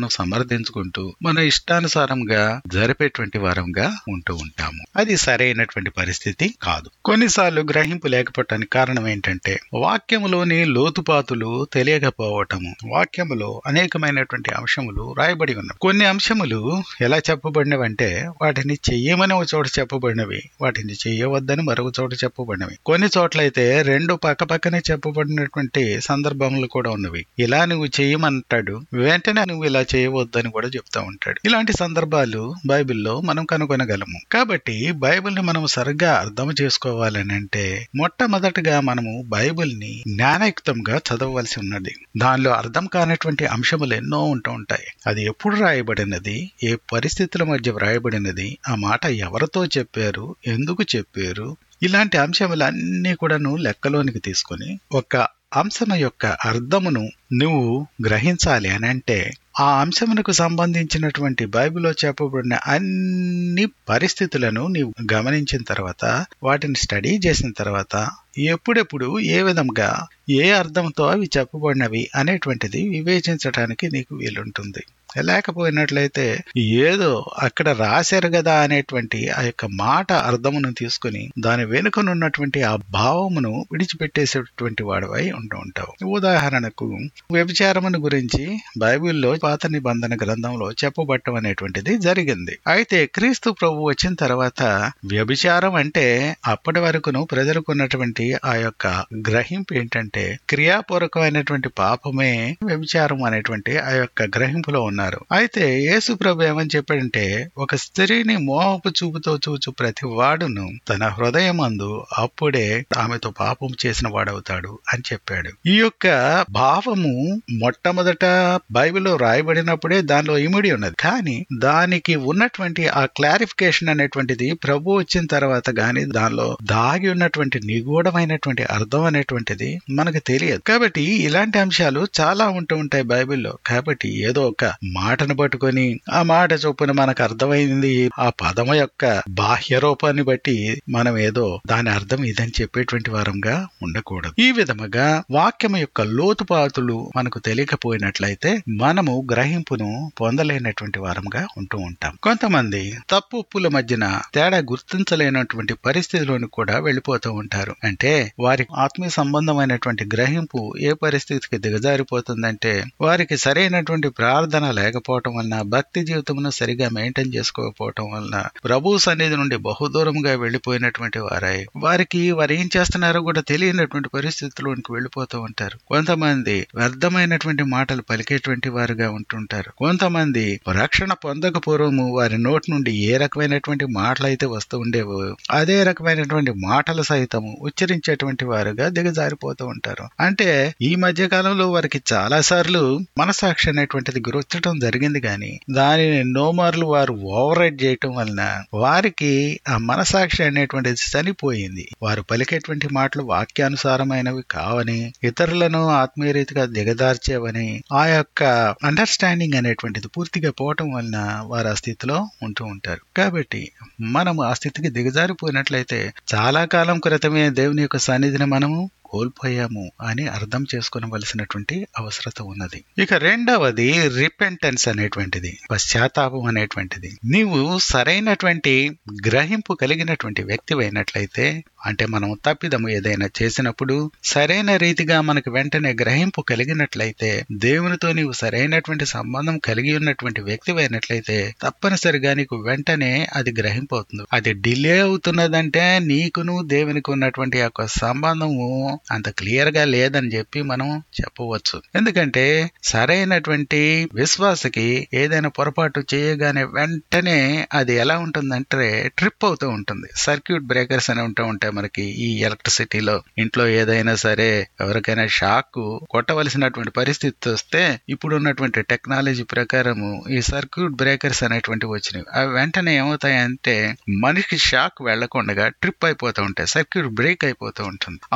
మనం సమర్థించుకుంటూ మన ఇష్టానుసారంగా జరిపేటువంటి వారంగా ఉంటూ ఉంటాము అది సరైనటువంటి పరిస్థితి కాదు కొన్నిసార్లు గ్రహింపు లేకపోవటానికి కారణం ఏంటంటే వాక్యములోని లోతుపాతులు తెలియకపోవటము వాక్యములో అనేకమైనటువంటి అంశములు రాయబడి ఉన్నాయి కొన్ని అంశములు ఎలా చెప్పబడినవంటే వాటిని చెయ్యమని ఒక చోట చెప్పబడినవి వాటిని చెయ్యవద్దని మరొక చోట చెప్పబడినవి కొన్ని చోట్లయితే రెండు పక్క పక్కనే చెప్పబడినటువంటి సందర్భములు కూడా ఉన్నవి ఇలా నువ్వు చెయ్యమంటాడు వెంటనే నువ్వు ఇలా చేయవద్దని కూడా చెప్తా ఉంటాడు ఇలాంటి సందర్భాలు బైబిల్లో మనం కనుగొనగలము కాబట్టి బైబిల్ని మనం సరిగ్గా అర్థం చేసుకోవాలని అంటే మొట్టమొదటగా మనము బైబిల్ని జ్ఞానయుక్తంగా చదవవలసి ఉన్నది దానిలో అర్థం కానటువంటి అంశములు ఎన్నో ఉంటూ ఉంటాయి అది ఎప్పుడు రాయబడినది ఏ పరిస్థితుల మధ్య వ్రాయబడినది ఆ మాట ఎవరితో చెప్పారు ఎందుకు చెప్పారు ఇలాంటి అంశములన్నీ కూడాను లెక్కలోనికి తీసుకొని ఒక అంశము యొక్క అర్థమును నువ్వు గ్రహించాలి అని అంటే ఆ అంశమునకు సంబంధించినటువంటి బైబిల్లో చెప్పబడిన అన్ని పరిస్థితులను నీవు గమనించిన తర్వాత వాటిని స్టడీ చేసిన తర్వాత ఎప్పుడెప్పుడు ఏ విధంగా ఏ అర్థంతో అవి చెప్పబడినవి అనేటువంటిది వివేచించడానికి నీకు వీలుంటుంది లేకపోయినట్లయితే ఏదో అక్కడ రాశారు కదా అనేటువంటి ఆ యొక్క మాట అర్థమును తీసుకుని దాని వెనుకనున్నటువంటి ఆ భావమును విడిచిపెట్టేసేటువంటి వాడివై ఉంటూ ఉంటావు ఉదాహరణకు వ్యభిచారమును గురించి బైబిల్లో పాత నిబంధన గ్రంథంలో చెప్పబట్టం అనేటువంటిది జరిగింది అయితే క్రీస్తు ప్రభు వచ్చిన తర్వాత వ్యభిచారం అంటే అప్పటి వరకును ప్రజలకు ఉన్నటువంటి ఆ యొక్క గ్రహింపు ఏంటంటే క్రియాపూర్వకమైనటువంటి పాపమే వ్యభిచారం అనేటువంటి ఆ యొక్క గ్రహింపులో ఉన్నారు అయితే యేసు ప్రభు ఏమని చెప్పాడంటే ఒక స్త్రీని మోహపు చూపుతో చూచు ప్రతి వాడును తన హృదయమందు అప్పుడే ఆమెతో పాపం చేసిన వాడవుతాడు అని చెప్పాడు ఈ యొక్క భావము మొట్టమొదట బైబిల్లో రాయబడినప్పుడే దానిలో ఇమిడి ఉన్నది కానీ దానికి ఉన్నటువంటి ఆ క్లారిఫికేషన్ అనేటువంటిది ప్రభు వచ్చిన తర్వాత గాని దానిలో దాగి ఉన్నటువంటి నిగూఢమైనటువంటి అర్థం అనేటువంటిది మనకు తెలియదు కాబట్టి ఇలాంటి అంశాలు చాలా ఉంటూ ఉంటాయి బైబిల్లో కాబట్టి ఏదో ఒక మాటను పట్టుకొని ఆ మాట చొప్పున మనకు అర్థమైంది ఆ పదము యొక్క బాహ్య రూపాన్ని బట్టి మనం ఏదో దాని అర్థం ఇదని చెప్పేటువంటి వారంగా ఉండకూడదు ఈ విధముగా వాక్యం యొక్క లోతుపాతులు మనకు తెలియకపోయినట్లయితే మనము గ్రహింపును పొందలేనటువంటి వారంగా ఉంటూ ఉంటాం కొంతమంది తప్పు ఉప్పుల మధ్యన తేడా గుర్తించలేనటువంటి పరిస్థితిలోని కూడా వెళ్ళిపోతూ ఉంటారు అంటే వారి ఆత్మీయ సంబంధమైనటువంటి గ్రహింపు ఏ పరిస్థితికి దిగజారిపోతుందంటే వారికి సరైనటువంటి ప్రార్థన లేకపోవటం వలన భక్తి జీవితమును సరిగా మెయింటైన్ చేసుకోకపోవటం వలన ప్రభు సన్నిధి నుండి బహుదూరంగా వెళ్లిపోయినటువంటి వారై వారికి వారు ఏం చేస్తున్నారో కూడా తెలియనటువంటి పరిస్థితుల్లోనికి వెళ్ళిపోతూ ఉంటారు కొంతమంది వ్యర్థమైనటువంటి మాటలు పలికేటువంటి వారుగా ఉంటుంటారు కొంతమంది రక్షణ పొందక పూర్వము వారి నోటి నుండి ఏ రకమైనటువంటి మాటలు అయితే వస్తూ ఉండేవో అదే రకమైనటువంటి మాటలు సైతము ఉచ్చరించేటువంటి వారుగా దిగజారిపోతూ ఉంటారు అంటే ఈ మధ్య కాలంలో వారికి చాలా సార్లు మనసాక్షి అనేటువంటిది గుర్తడం జరిగింది కానీ దానిని ఎన్నో మార్లు వారు ఓవర్ రైడ్ చేయటం వలన వారికి ఆ మనసాక్షి అనేటువంటిది చనిపోయింది వారు పలికేటువంటి మాటలు వాక్యానుసారమైనవి కావని ఇతరులను ఆత్మీయ రీతిగా దిగదార్చేవని ఆ యొక్క అండర్స్టాండింగ్ అనేటువంటిది పూర్తిగా పోవటం వలన వారు ఆ స్థితిలో ఉంటూ ఉంటారు కాబట్టి మనము ఆ స్థితికి దిగజారిపోయినట్లయితే చాలా కాలం క్రితమే దేవుని యొక్క సన్నిధిని మనము కోల్పోయాము అని అర్థం చేసుకోవలసినటువంటి అవసరత ఉన్నది ఇక రెండవది రిపెంటెన్స్ అనేటువంటిది పశ్చాత్తాపం అనేటువంటిది నీవు సరైనటువంటి గ్రహింపు కలిగినటువంటి వ్యక్తి అయినట్లయితే అంటే మనం తప్పిదము ఏదైనా చేసినప్పుడు సరైన రీతిగా మనకు వెంటనే గ్రహింపు కలిగినట్లయితే దేవునితో నీవు సరైనటువంటి సంబంధం కలిగి ఉన్నటువంటి వ్యక్తి అయినట్లయితే తప్పనిసరిగా నీకు వెంటనే అది గ్రహింపు అవుతుంది అది డిలే అవుతున్నదంటే నీకును దేవునికి ఉన్నటువంటి యొక్క సంబంధము అంత క్లియర్ గా లేదని చెప్పి మనం చెప్పవచ్చు ఎందుకంటే సరైనటువంటి విశ్వాసకి ఏదైనా పొరపాటు చేయగానే వెంటనే అది ఎలా ఉంటుందంటే ట్రిప్ అవుతూ ఉంటుంది సర్క్యూట్ బ్రేకర్స్ అని ఉంటూ ఉంటాయి మనకి ఈ ఎలక్ట్రిసిటీలో ఇంట్లో ఏదైనా సరే ఎవరికైనా షాక్ కొట్టవలసినటువంటి పరిస్థితి వస్తే ఇప్పుడు ఉన్నటువంటి టెక్నాలజీ ప్రకారము ఈ సర్క్యూట్ బ్రేకర్స్ అనేటువంటివి వచ్చినాయి అవి వెంటనే ఏమవుతాయంటే మనిషికి షాక్ వెళ్లకుండా ట్రిప్ అయిపోతూ ఉంటాయి సర్క్యూట్ బ్రేక్ అయిపోతూ ఉంటుంది ఆ విధమైన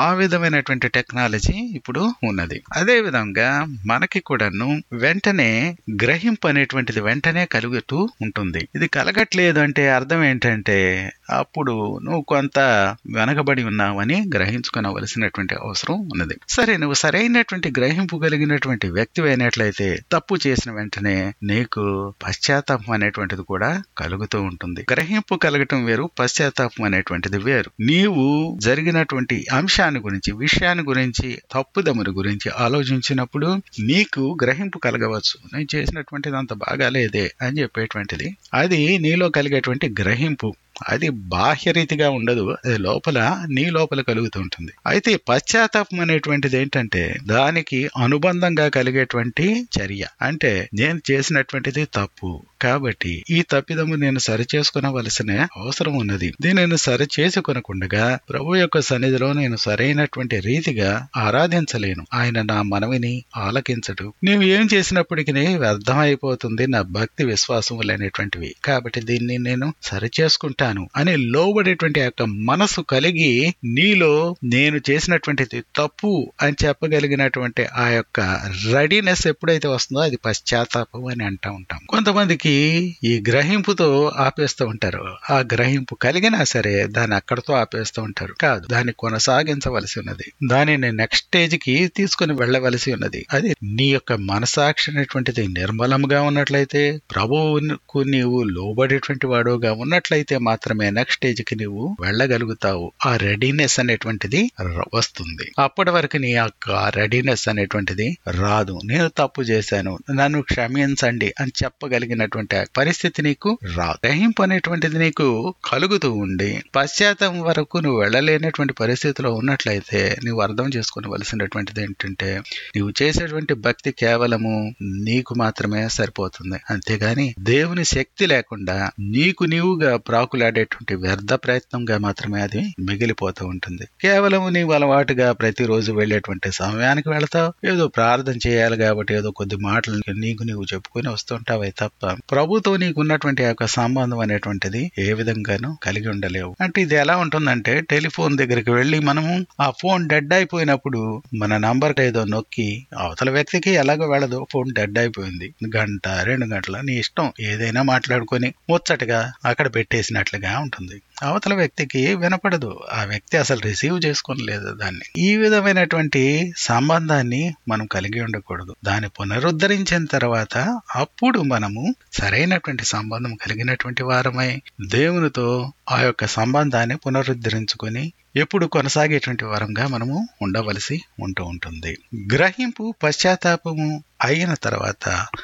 విధమైనటువంటి టెక్నాలజీ ఇప్పుడు ఉన్నది అదే విధంగా మనకి కూడాను వెంటనే గ్రహింపు అనేటువంటిది వెంటనే కలుగుతూ ఉంటుంది ఇది కలగట్లేదు అంటే అర్థం ఏంటంటే అప్పుడు నువ్వు కొంత వెనకబడి ఉన్నావని గ్రహించుకోవలసినటువంటి అవసరం ఉన్నది సరే నువ్వు సరైనటువంటి గ్రహింపు కలిగినటువంటి వ్యక్తి అయినట్లయితే తప్పు చేసిన వెంటనే నీకు పశ్చాత్తాపం అనేటువంటిది కూడా కలుగుతూ ఉంటుంది గ్రహింపు కలగటం వేరు పశ్చాత్తాపం అనేటువంటిది వేరు నీవు జరిగినటువంటి అంశాన్ని గురించి విషయాన్ని గురించి తప్పుదముని గురించి ఆలోచించినప్పుడు నీకు గ్రహింపు కలగవచ్చు నేను చేసినటువంటిది అంత బాగాలేదే అని చెప్పేటువంటిది అది నీలో కలిగేటువంటి గ్రహింపు అది బాహ్య రీతిగా ఉండదు అది లోపల నీ లోపల కలుగుతూ ఉంటుంది అయితే పశ్చాత్తాపం అనేటువంటిది ఏంటంటే దానికి అనుబంధంగా కలిగేటువంటి చర్య అంటే నేను చేసినటువంటిది తప్పు కాబట్టి ఈ తప్పిదము నేను సరి చేసుకునవలసిన అవసరం ఉన్నది దీనిని సరి చేసుకొనకుండగా ప్రభు యొక్క సన్నిధిలో నేను సరైనటువంటి రీతిగా ఆరాధించలేను ఆయన నా మనవిని ఆలకించడు నీవు ఏం చేసినప్పటికీ వ్యర్థమైపోతుంది నా భక్తి విశ్వాసములు అనేటువంటివి కాబట్టి దీన్ని నేను సరి చేసుకుంటాను అని లోబడేటువంటి ఆ యొక్క మనసు కలిగి నీలో నేను చేసినటువంటిది తప్పు అని చెప్పగలిగినటువంటి ఆ యొక్క రెడీనెస్ ఎప్పుడైతే వస్తుందో అది పశ్చాత్తాపం అని అంటూ ఉంటాం కొంతమందికి ఈ గ్రహింపుతో ఆపేస్తూ ఉంటారు ఆ గ్రహింపు కలిగినా సరే దాన్ని అక్కడతో ఆపేస్తూ ఉంటారు కాదు దాన్ని కొనసాగించవలసి ఉన్నది దానిని నెక్స్ట్ స్టేజ్ కి తీసుకుని వెళ్ళవలసి ఉన్నది అది నీ యొక్క మనసాక్షి అనేటువంటిది నిర్మలంగా ఉన్నట్లయితే ప్రభువుకు నీవు లోబడేటువంటి వాడుగా ఉన్నట్లయితే మాత్రమే నెక్స్ట్ స్టేజ్ కి నీవు వెళ్ళగలుగుతావు ఆ రెడీనెస్ అనేటువంటిది ర- వస్తుంది అప్పటి వరకు నీ యొక్క రెడీనెస్ అనేటువంటిది రాదు నేను తప్పు చేశాను నన్ను క్షమించండి అని చెప్పగలిగినటువంటి ఆ పరిస్థితి నీకు రాదు గ్రహింపు అనేటువంటిది నీకు కలుగుతూ ఉండి పశ్చాత్తం వరకు నువ్వు వెళ్ళలేనటువంటి పరిస్థితిలో ఉన్నట్లయితే నువ్వు అర్థం చేసుకోవలసినటువంటిది ఏంటంటే నువ్వు చేసేటువంటి భక్తి కేవలము నీకు మాత్రమే సరిపోతుంది అంతేగాని దేవుని శక్తి లేకుండా నీకు నీవుగా ప్రాకులాడేటువంటి వ్యర్థ ప్రయత్నంగా మాత్రమే అది మిగిలిపోతూ ఉంటుంది కేవలం నీవు అలవాటుగా ప్రతిరోజు వెళ్ళేటువంటి సమయానికి వెళతావు ఏదో ప్రార్థన చేయాలి కాబట్టి ఏదో కొద్ది మాటలు నీకు నీవు చెప్పుకొని వస్తుంటావే తప్ప ప్రభుతో నీకు ఉన్నటువంటి ఆ యొక్క సంబంధం అనేటువంటిది ఏ విధంగానూ కలిగి ఉండలేవు అంటే ఇది ఎలా ఉంటుందంటే టెలిఫోన్ దగ్గరికి వెళ్ళి మనము ఆ ఫోన్ డెడ్ అయిపోయినప్పుడు మన నంబర్ ఏదో నొక్కి అవతల వ్యక్తికి ఎలాగో వెళ్ళదు ఫోన్ డెడ్ అయిపోయింది గంట రెండు గంటల నీ ఇష్టం ఏదైనా మాట్లాడుకొని ముచ్చటగా అక్కడ పెట్టేసినట్లుగా ఉంటుంది అవతల వ్యక్తికి వినపడదు ఆ వ్యక్తి అసలు రిసీవ్ చేసుకోలేదు దాన్ని ఈ విధమైనటువంటి సంబంధాన్ని మనం కలిగి ఉండకూడదు దాన్ని పునరుద్ధరించిన తర్వాత అప్పుడు మనము సరైనటువంటి సంబంధం కలిగినటువంటి వారమై దేవునితో ఆ యొక్క సంబంధాన్ని పునరుద్ధరించుకొని ఎప్పుడు కొనసాగేటువంటి వారంగా మనము ఉండవలసి ఉంటూ ఉంటుంది గ్రహింపు పశ్చాత్తాపము అయిన తర్వాత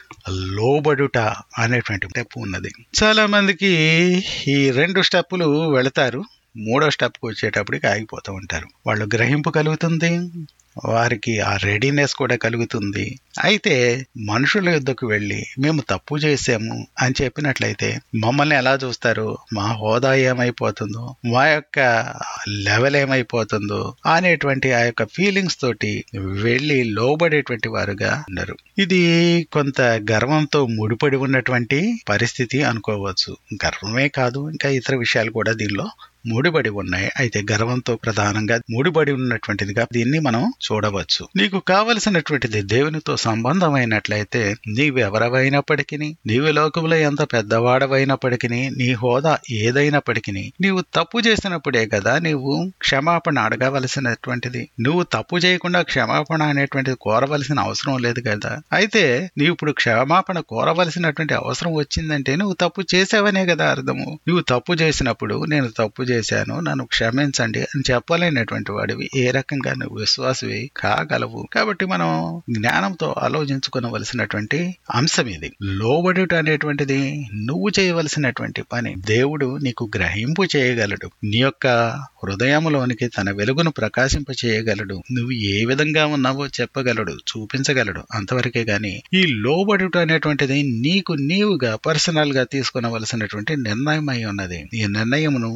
లోబడుట అనేటువంటి స్టెప్ ఉన్నది చాలా మందికి ఈ రెండు స్టెప్పులు వెళతారు మూడో స్టెప్కి వచ్చేటప్పటికి ఆగిపోతూ ఉంటారు వాళ్ళు గ్రహింపు కలుగుతుంది వారికి ఆ రెడీనెస్ కూడా కలుగుతుంది అయితే మనుషుల యుద్ధకు వెళ్ళి మేము తప్పు చేసాము అని చెప్పినట్లయితే మమ్మల్ని ఎలా చూస్తారు మా హోదా ఏమైపోతుందో మా యొక్క లెవెల్ ఏమైపోతుందో అనేటువంటి ఆ యొక్క ఫీలింగ్స్ తోటి వెళ్ళి లోబడేటువంటి వారుగా ఉన్నారు ఇది కొంత గర్వంతో ముడిపడి ఉన్నటువంటి పరిస్థితి అనుకోవచ్చు గర్వమే కాదు ఇంకా ఇతర విషయాలు కూడా దీనిలో ముడిపడి ఉన్నాయి అయితే గర్వంతో ప్రధానంగా ముడిపడి ఉన్నటువంటిదిగా దీన్ని మనం చూడవచ్చు నీకు కావలసినటువంటిది దేవునితో సంబంధమైనట్లయితే నీవు ఎవరవైనప్పటికీ నీవు లోకంలో ఎంత పెద్దవాడవైనప్పటికీ నీ హోదా ఏదైనప్పటికీ నీవు తప్పు చేసినప్పుడే కదా నీవు క్షమాపణ అడగవలసినటువంటిది నువ్వు తప్పు చేయకుండా క్షమాపణ అనేటువంటిది కోరవలసిన అవసరం లేదు కదా అయితే నీవు ఇప్పుడు క్షమాపణ కోరవలసినటువంటి అవసరం వచ్చిందంటే నువ్వు తప్పు చేసావనే కదా అర్థము నువ్వు తప్పు చేసినప్పుడు నేను తప్పు చేశాను నన్ను క్షమించండి అని చెప్పలేనటువంటి వాడివి ఏ రకంగా నువ్వు విశ్వాసవి కాగలవు కాబట్టి మనం జ్ఞానంతో ఆలోచించుకోవలసినటువంటి అంశం ఇది లోబడుట అనేటువంటిది నువ్వు చేయవలసినటువంటి పని దేవుడు నీకు గ్రహింపు చేయగలడు నీ యొక్క హృదయంలోనికి తన వెలుగును ప్రకాశింప చేయగలడు నువ్వు ఏ విధంగా ఉన్నావో చెప్పగలడు చూపించగలడు అంతవరకే గాని ఈ లోబడుట అనేటువంటిది నీకు నీవుగా పర్సనల్ గా తీసుకునవలసినటువంటి నిర్ణయం అయి ఉన్నది ఈ నిర్ణయమును నీవు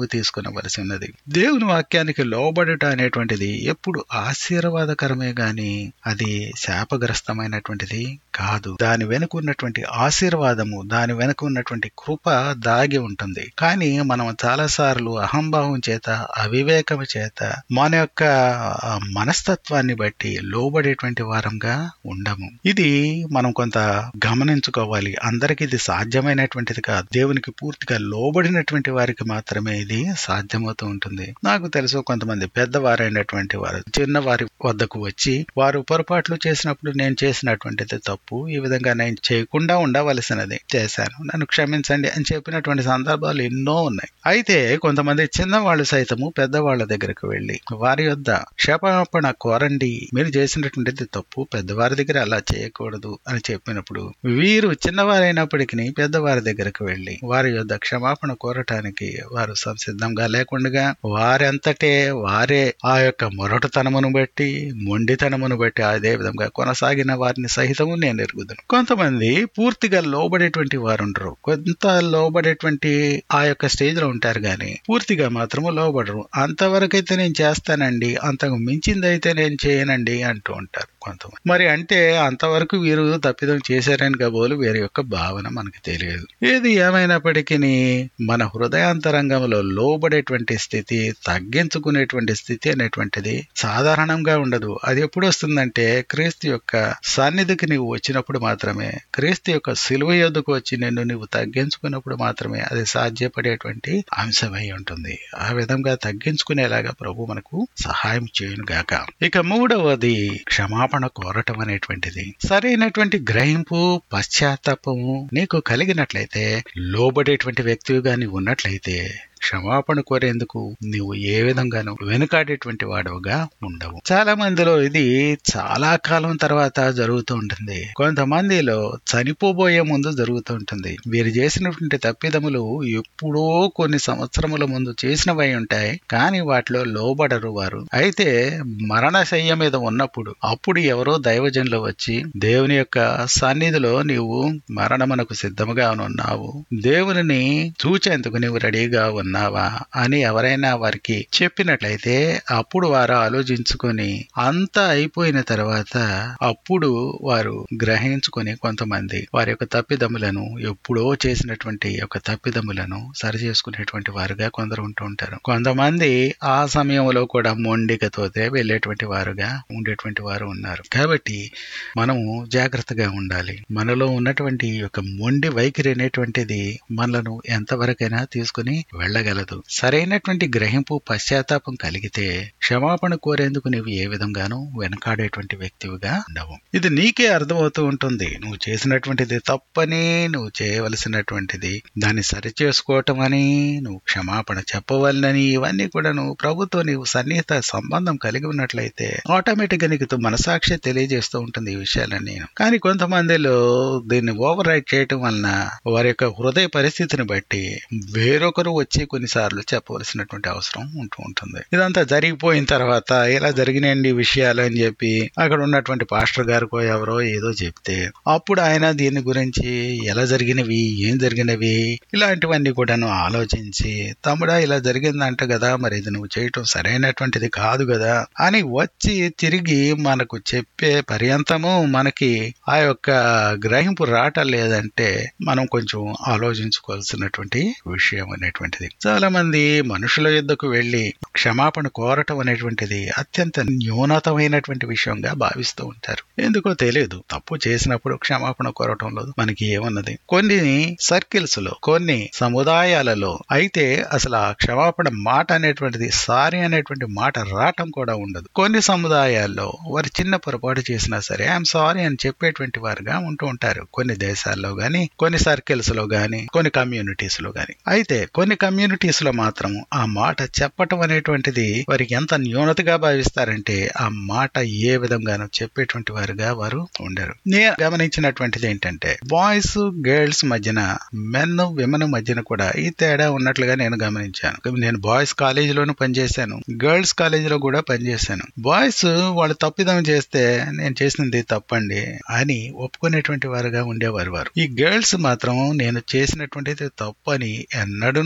నువ్వు తీసుకునవలసి ఉన్నది దేవుని వాక్యానికి లోబడుట అనేటువంటిది ఎప్పుడు ఆశీర్వాదకరమే గాని అది శాపగ్రస్తమైనటువంటిది కాదు దాని వెనుక ఉన్నటువంటి ఆశీర్వాదము దాని వెనుక ఉన్నటువంటి కృప దాగి ఉంటుంది కానీ మనం చాలా సార్లు అహంభావం చేత అవివేకం చేత మన యొక్క మనస్తత్వాన్ని బట్టి లోబడేటువంటి వారంగా ఉండము ఇది మనం కొంత గమనించుకోవాలి అందరికి ఇది సాధ్యమైనటువంటిది కాదు దేవునికి పూర్తిగా లోబడినటువంటి వారికి మాత్రమే ఇది సాధ్యమవుతూ ఉంటుంది నాకు తెలుసు కొంతమంది పెద్దవారైనటువంటి వారు చిన్న వారి వద్దకు వచ్చి వారు పొరపాట్లు చేసినప్పుడు నేను చేసినటువంటిది తప్పు ఈ విధంగా నేను చేయకుండా ఉండవలసినది చేశాను నన్ను క్షమించండి అని చెప్పినటువంటి సందర్భాలు ఎన్నో ఉన్నాయి అయితే కొంతమంది చిన్నవాళ్ళు సైతము పెద్దవాళ్ళ దగ్గరకు వెళ్లి వారి యొద్ద క్షమాపణ కోరండి మీరు చేసినటువంటిది తప్పు పెద్దవారి దగ్గర అలా చేయకూడదు అని చెప్పినప్పుడు వీరు చిన్నవారైనప్పటికీ పెద్దవారి దగ్గరకు వెళ్లి వారి యొద్ద క్షమాపణ కోరటానికి వారు సంసిద్ధంగా లేకుండా వారంతటే వారే ఆ యొక్క మొరటుతనమును బట్టి మొండితనమును బట్టి అదే విధంగా కొనసాగిన వారిని సహితము నేను ఎరుగుదును కొంతమంది పూర్తిగా లోబడేటువంటి వారు ఉండరు కొంత లోబడేటువంటి ఆ యొక్క స్టేజ్ లో ఉంటారు గాని పూర్తిగా మాత్రము లోబడరు అంతవరకైతే నేను చేస్తానండి అంతకు మించిందైతే నేను చేయనండి అంటూ ఉంటారు కొంతమంది మరి అంటే అంతవరకు వీరు తప్పిదం చేశారని కాబోలు వీరి యొక్క భావన మనకు తెలియదు ఏది ఏమైనప్పటికీ మన హృదయాంతరంగంలో లోబడేటువంటి స్థితి తగ్గించుకునేటువంటి స్థితి అనేటువంటిది సాధారణంగా ఉండదు అది ఎప్పుడు వస్తుందంటే క్రీస్తు యొక్క సన్నిధికి నీవు వచ్చినప్పుడు మాత్రమే క్రీస్తు యొక్క సిలువ యొద్దకు వచ్చి నిన్ను నువ్వు తగ్గించుకున్నప్పుడు మాత్రమే అది సాధ్యపడేటువంటి అంశమై ఉంటుంది ఆ విధంగా తగ్గించుకునేలాగా ప్రభు మనకు సహాయం చేయను గాక ఇక మూడవది క్షమాపణ కోరటం అనేటువంటిది సరైనటువంటి గ్రహింపు పశ్చాత్తాపము నీకు కలిగినట్లయితే లోబడేటువంటి వ్యక్తిగా నీవు ఉన్నట్లయితే క్షమాపణ కోరేందుకు నువ్వు ఏ విధంగానూ వెనుకాడేటువంటి వాడవుగా ఉండవు చాలా మందిలో ఇది చాలా కాలం తర్వాత జరుగుతూ ఉంటుంది కొంతమందిలో చనిపోబోయే ముందు జరుగుతూ ఉంటుంది వీరు చేసినటువంటి తప్పిదములు ఎప్పుడో కొన్ని సంవత్సరముల ముందు చేసినవై ఉంటాయి కానీ వాటిలో లోబడరు వారు అయితే మరణశయ్య మీద ఉన్నప్పుడు అప్పుడు ఎవరో దైవజనులు వచ్చి దేవుని యొక్క సన్నిధిలో నీవు మరణమునకు సిద్ధముగా ఉన్నావు దేవుని చూచేందుకు నీవు రెడీగా ఉన్నావు ఉన్నావా అని ఎవరైనా వారికి చెప్పినట్లయితే అప్పుడు వారు ఆలోచించుకొని అంతా అయిపోయిన తర్వాత అప్పుడు వారు గ్రహించుకొని కొంతమంది వారి యొక్క తప్పిదములను ఎప్పుడో చేసినటువంటి యొక్క తప్పిదములను సరి చేసుకునేటువంటి వారుగా కొందరు ఉంటూ ఉంటారు కొంతమంది ఆ సమయంలో కూడా మొండికతోతే వెళ్ళేటువంటి వారుగా ఉండేటువంటి వారు ఉన్నారు కాబట్టి మనము జాగ్రత్తగా ఉండాలి మనలో ఉన్నటువంటి యొక్క మొండి వైఖరి అనేటువంటిది మనలను ఎంతవరకైనా తీసుకుని వెళ్ళ ఉండగలదు సరైనటువంటి గ్రహింపు పశ్చాత్తాపం కలిగితే క్షమాపణ కోరేందుకు నీవు ఏ విధంగానూ వెనకాడేటువంటి వ్యక్తివిగా ఉండవు ఇది నీకే అర్థమవుతూ ఉంటుంది నువ్వు చేసినటువంటిది తప్పని నువ్వు చేయవలసినటువంటిది దాన్ని సరిచేసుకోవటం అని నువ్వు క్షమాపణ చెప్పవలనని ఇవన్నీ కూడా నువ్వు ప్రభుతో నీవు సన్నిహిత సంబంధం కలిగి ఉన్నట్లయితే ఆటోమేటిక్ గా నీకు మనసాక్షి తెలియజేస్తూ ఉంటుంది ఈ విషయాలన్నీ కానీ కొంతమందిలో దీన్ని ఓవర్ రైట్ చేయటం వలన వారి యొక్క హృదయ పరిస్థితిని బట్టి వేరొకరు వచ్చి కొన్నిసార్లు చెప్పవలసినటువంటి అవసరం ఉంటూ ఉంటుంది ఇదంతా జరిగిపోయిన తర్వాత ఇలా జరిగినాయండి విషయాలు అని చెప్పి అక్కడ ఉన్నటువంటి పాస్టర్ గారికో ఎవరో ఏదో చెప్తే అప్పుడు ఆయన దీని గురించి ఎలా జరిగినవి ఏం జరిగినవి ఇలాంటివన్నీ కూడాను ఆలోచించి తమ్ముడా ఇలా జరిగిందంట కదా మరి ఇది నువ్వు చేయటం సరైనటువంటిది కాదు కదా అని వచ్చి తిరిగి మనకు చెప్పే పర్యంతము మనకి ఆ యొక్క గ్రహింపు రావటం లేదంటే మనం కొంచెం ఆలోచించుకోవాల్సినటువంటి విషయం అనేటువంటిది చాలా మంది మనుషుల యుద్ధకు వెళ్లి క్షమాపణ కోరటం అనేటువంటిది అత్యంత న్యూనతమైనటువంటి విషయంగా భావిస్తూ ఉంటారు ఎందుకో తెలియదు తప్పు చేసినప్పుడు క్షమాపణ కోరటంలో మనకి ఏమున్నది కొన్ని సర్కిల్స్ లో కొన్ని సముదాయాలలో అయితే అసలు ఆ క్షమాపణ మాట అనేటువంటిది సారీ అనేటువంటి మాట రావటం కూడా ఉండదు కొన్ని సముదాయాల్లో వారు చిన్న పొరపాటు చేసినా సరే ఐఎమ్ సారీ అని చెప్పేటువంటి వారుగా ఉంటూ ఉంటారు కొన్ని దేశాల్లో గాని కొన్ని సర్కిల్స్ లో గాని కొన్ని కమ్యూనిటీస్ లో గాని అయితే కొన్ని కమ్యూనిటీస్ లో మాత్రం ఆ మాట చెప్పటం అనేటువంటిది వారికి ఎంత న్యూనతగా భావిస్తారంటే ఆ మాట ఏ విధంగానూ చెప్పేటువంటి వారుగా వారు ఉండరు నేను గమనించినటువంటిది ఏంటంటే బాయ్స్ గర్ల్స్ మధ్యన మెన్ విమెన్ మధ్యన కూడా ఈ తేడా ఉన్నట్లుగా నేను గమనించాను నేను బాయ్స్ కాలేజీలోనూ పనిచేశాను గర్ల్స్ కాలేజీలో కూడా పనిచేశాను బాయ్స్ వాళ్ళు తప్పిదం చేస్తే నేను చేసింది తప్పండి అని ఒప్పుకునేటువంటి వారుగా ఉండేవారు వారు ఈ గర్ల్స్ మాత్రం నేను చేసినటువంటిది తప్పు అని ఎన్నడూ నాతో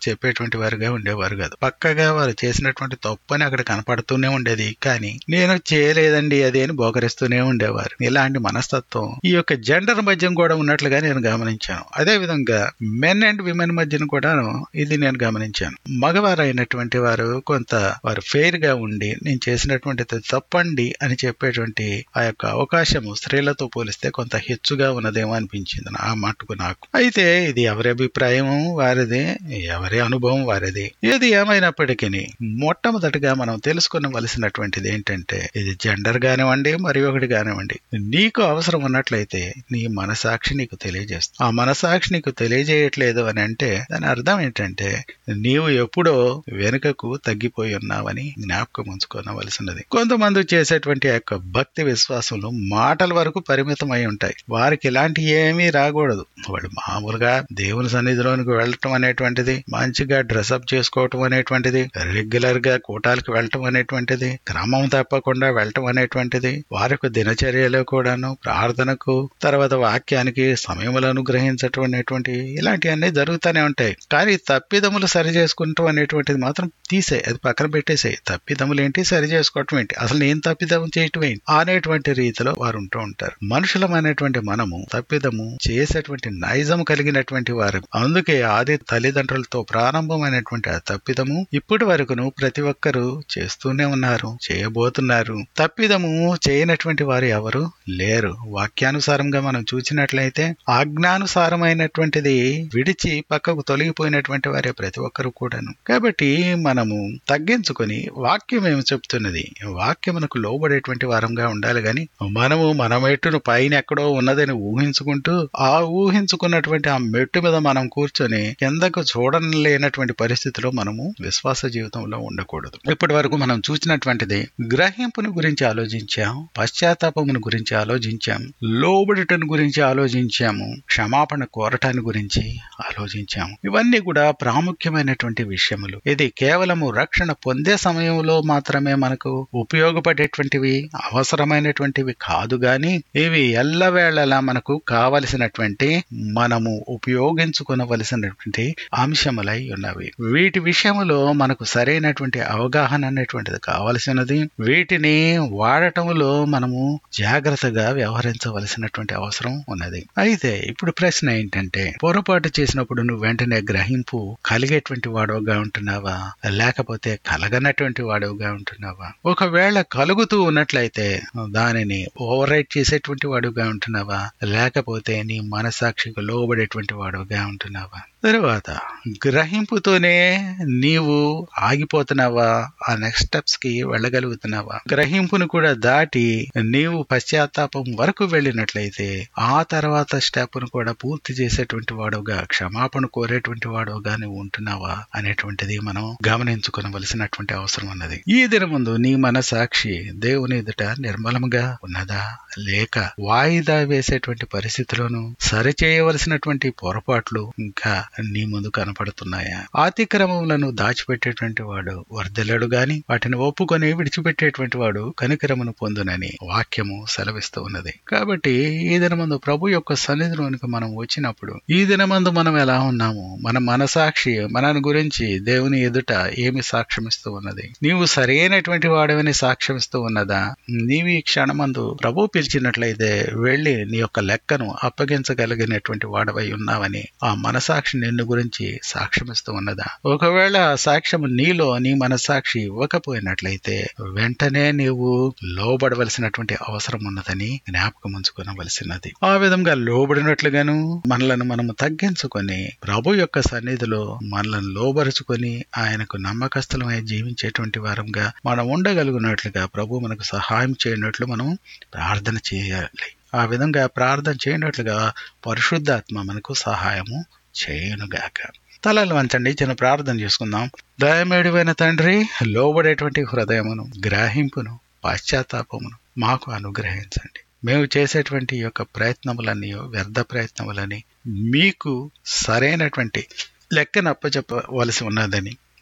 చెప్పేటువంటి వారుగా ఉండేవారు కాదు పక్కగా వారు చేసినటువంటి తప్పు అని అక్కడ కనపడుతూనే ఉండేది కానీ నేను చేయలేదండి అది అని బోకరిస్తూనే ఉండేవారు ఇలాంటి మనస్తత్వం ఈ యొక్క జెండర్ మధ్య కూడా ఉన్నట్లుగా నేను గమనించాను అదే విధంగా మెన్ అండ్ విమెన్ మధ్యన కూడా ఇది నేను గమనించాను మగవారు అయినటువంటి వారు కొంత వారు ఫెయిర్ గా ఉండి నేను చేసినటువంటి తప్పండి అని చెప్పేటువంటి ఆ యొక్క అవకాశము స్త్రీలతో పోలిస్తే కొంత హెచ్చుగా ఉన్నదేమో అనిపించింది ఆ మట్టుకు నాకు అయితే ఇది ఎవరి అభిప్రాయం వారిది ఎవరి అనుభవం వారిది ఏది ఏమైనప్పటికీ మొట్టమొదటిగా మనం తెలుసుకునవలసినటువంటిది ఏంటంటే ఇది జెండర్ కానివ్వండి మరి ఒకటి కానివ్వండి నీకు అవసరం ఉన్నట్లయితే నీ మనసాక్షి నీకు తెలియజేస్తుంది ఆ మనసాక్షి నీకు తెలియజేయట్లేదు అని అంటే దాని అర్థం ఏంటంటే నీవు ఎప్పుడో వెనుకకు తగ్గిపోయి ఉన్నావని జ్ఞాపకం ఉంచుకోనవలసినది కొంతమంది చేసేటువంటి ఆ యొక్క భక్తి విశ్వాసంలో మాటల వరకు పరిమితమై ఉంటాయి వారికి ఇలాంటి ఏమీ రాకూడదు వాడు మామూలుగా దేవుని సన్నిధిలోనికి వెళ్ళటం అనేటువంటిది మంచిగా డ్రెస్అప్ చేసుకోవటం అనేటువంటిది రెగ్యులర్ గా కూటాలకు వెళ్ళటం అనేటువంటిది క్రమం తప్పకుండా వెళ్ళటం అనేటువంటిది వారి యొక్క దినచర్యలో కూడాను ప్రార్థనకు తర్వాత వాక్యానికి సమయములు అనుగ్రహించటం అనేటువంటి ఇలాంటివన్నీ జరుగుతూనే ఉంటాయి కానీ తప్పిదములు సరి చేసుకుంటాం అనేటువంటిది మాత్రం తీసే అది పక్కన పెట్టేసాయి తప్పిదములు ఏంటి సరి చేసుకోవటం ఏంటి అసలు నేను తప్పిదము చేయటం ఏంటి అనేటువంటి రీతిలో వారు ఉంటూ ఉంటారు మనుషులం అనేటువంటి మనము తప్పిదము చేసేటువంటి నైజం కలిగినటువంటి వారు అందుకే ఆది తల్లిదండ్రులతో ప్రారంభమైనటువంటి ఆ తప్పిదము ఇప్పటి వరకును ప్రతి ఒక్కరూ చేస్తూనే ఉన్నారు చేయబోతున్నారు తప్పిదము చేయనటువంటి వారు ఎవరు లేరు వాక్యానుసారంగా మనం చూసినట్లయితే ఆజ్ఞానుసారమైనటువంటిది విడిచి పక్కకు తొలగిపోయినటువంటి వారే ప్రతి ఒక్కరు కూడాను కాబట్టి మనము తగ్గించుకొని వాక్యం ఏమి చెప్తున్నది వాక్యమునకు లోబడేటువంటి వారంగా ఉండాలి గాని మనము మన మెట్టును పైన ఎక్కడో ఉన్నదని ఊహించుకుంటూ ఆ ఊహించుకున్నటువంటి ఆ మెట్టు మీద మనం కూర్చొని కిందకు చూడలేనటువంటి పరిస్థితిలో మనము విశ్వాస జీవితంలో ఉండకూడదు ఇప్పటి వరకు మనం చూసినటువంటిది గ్రహింపుని గురించి ఆలోచించాం పశ్చాత్తాపమును గురించి ఆలోచించాం లోబడటం గురించి ఆలోచించాము క్షమాపణ కోరటాన్ని గురించి ఆలోచించాము ఇవన్నీ కూడా ప్రాముఖ్యమైనటువంటి విషయములు ఇది కేవలము రక్షణ పొందే సమయంలో మాత్రమే మనకు ఉపయోగపడేటువంటివి అవసరమైనటువంటివి కాదు గాని ఇవి ఎల్లవేళలా మనకు కావలసినటువంటి మనము ఉపయోగించుకునవలసినటువంటి అంశములై ఉన్నవి వీటి విషయములో మనకు సరైనటువంటి అవగాహన అనేటువంటిది కావలసినది వీటిని వాడటంలో మనము జాగ్రత్తగా వ్యవహరించవలసినటువంటి అవసరం ఉన్నది అయితే ఇప్పుడు ప్రశ్న ఏంటంటే పొరపాటు చేసినప్పుడు నువ్వు వెంటనే గ్రహింపు కలిగేటువంటి వాడవుగా ఉంటున్నావా లేకపోతే కలగనటువంటి వాడవుగా ఉంటున్నావా ఒకవేళ కలుగుతూ ఉన్నట్లయితే దానిని ఓవర్ రైట్ చేసేటువంటి వాడుగా ఉంటున్నావా లేకపోతే నీ మనసాక్షికి లోబడేటువంటి వాడుగా ఉంటున్నావా తరువాత గ్రహింపుతోనే నీవు ఆగిపోతున్నావా ఆ నెక్స్ట్ స్టెప్స్ కి వెళ్ళగలుగుతున్నావా గ్రహింపును కూడా దాటి నీవు పశ్చాత్తాపం వరకు వెళ్ళినట్లయితే ఆ తర్వాత స్టెప్ ను కూడా పూర్తి చేసేటువంటి వాడుగా క్షమాపణ కోరేటువంటి వాడుగా నువ్వు ఉంటున్నావా అనేటువంటిది మనం గమనించుకోవలసినటువంటి అవసరం ఉన్నది ఈ దిన ముందు నీ మనసాక్షి దేవుని ఎదుట నిర్మలంగా ఉన్నదా లేక వాయిదా వేసేటువంటి పరిస్థితులను సరిచేయవలసినటువంటి పొరపాట్లు ఇంకా నీ ముందు కనపడుతున్నాయా అతిక్రమములను దాచిపెట్టేటువంటి వాడు వర్ధలడు గాని వాటిని ఒప్పుకొని విడిచిపెట్టేటువంటి వాడు కనికరమును పొందునని వాక్యము సెలవిస్తూ ఉన్నది కాబట్టి ఈ దినమందు ప్రభు యొక్క సన్నిధిలోనికి మనం వచ్చినప్పుడు ఈ దినమందు మనం ఎలా ఉన్నాము మన మనసాక్షి మనని గురించి దేవుని ఎదుట ఏమి సాక్ష్యమిస్తూ ఉన్నది నీవు సరైనటువంటి వాడవని సాక్ష్యమిస్తూ ఉన్నదా నీవు ఈ క్షణమందు ప్రభు పిలిచినట్లయితే వెళ్లి నీ యొక్క లెక్కను అప్పగించగలిగినటువంటి వాడవై ఉన్నావని ఆ మనసాక్షి నిన్ను గురించి సాక్ష్యమిస్తూ ఉన్నదా ఒకవేళ ఆ సాక్ష్యం నీలో నీ మనసాక్షి ఇవ్వకపోయినట్లయితే వెంటనే నీవు లోబడవలసినటువంటి అవసరం ఉన్నదని జ్ఞాపకం ఉంచుకోవలసినది ఆ విధంగా లోబడినట్లుగాను మనలను మనము తగ్గించుకొని ప్రభు యొక్క సన్నిధిలో మనలను లోబరుచుకొని ఆయనకు నమ్మకస్తులమై జీవించేటువంటి వారంగా మనం ఉండగలిగినట్లుగా ప్రభు మనకు సహాయం చేయనట్లు మనం ప్రార్థన చేయాలి ఆ విధంగా ప్రార్థన చేయనట్లుగా పరిశుద్ధాత్మ మనకు సహాయము చేయనుగాక తలలు వంచండి చిన్న ప్రార్థన చేసుకుందాం దయమేడివైన తండ్రి లోబడేటువంటి హృదయమును గ్రహింపును పశ్చాత్తాపమును మాకు అనుగ్రహించండి మేము చేసేటువంటి ఈ యొక్క ప్రయత్నములన్నీ వ్యర్థ ప్రయత్నములని మీకు సరైనటువంటి లెక్కను అప్పచెప్పవలసి ఉన్నదని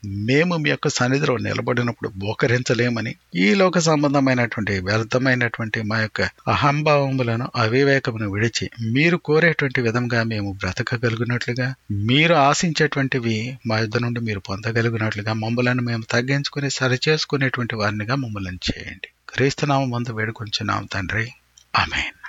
మేము మీ యొక్క సన్నిధిలో నిలబడినప్పుడు మోకరించలేమని ఈ లోక సంబంధమైనటువంటి వ్యర్థమైనటువంటి మా యొక్క అహంభావములను అవివేకమును విడిచి మీరు కోరేటువంటి విధంగా మేము బ్రతకగలిగినట్లుగా మీరు ఆశించేటువంటివి మా యుద్ధ నుండి మీరు పొందగలిగినట్లుగా మమ్మలను మేము తగ్గించుకుని సరిచేసుకునేటువంటి వారినిగా మమ్మల్ని చేయండి క్రీస్తునామం మందు వేడుకొంచున్నాం తండ్రి ఆమెన్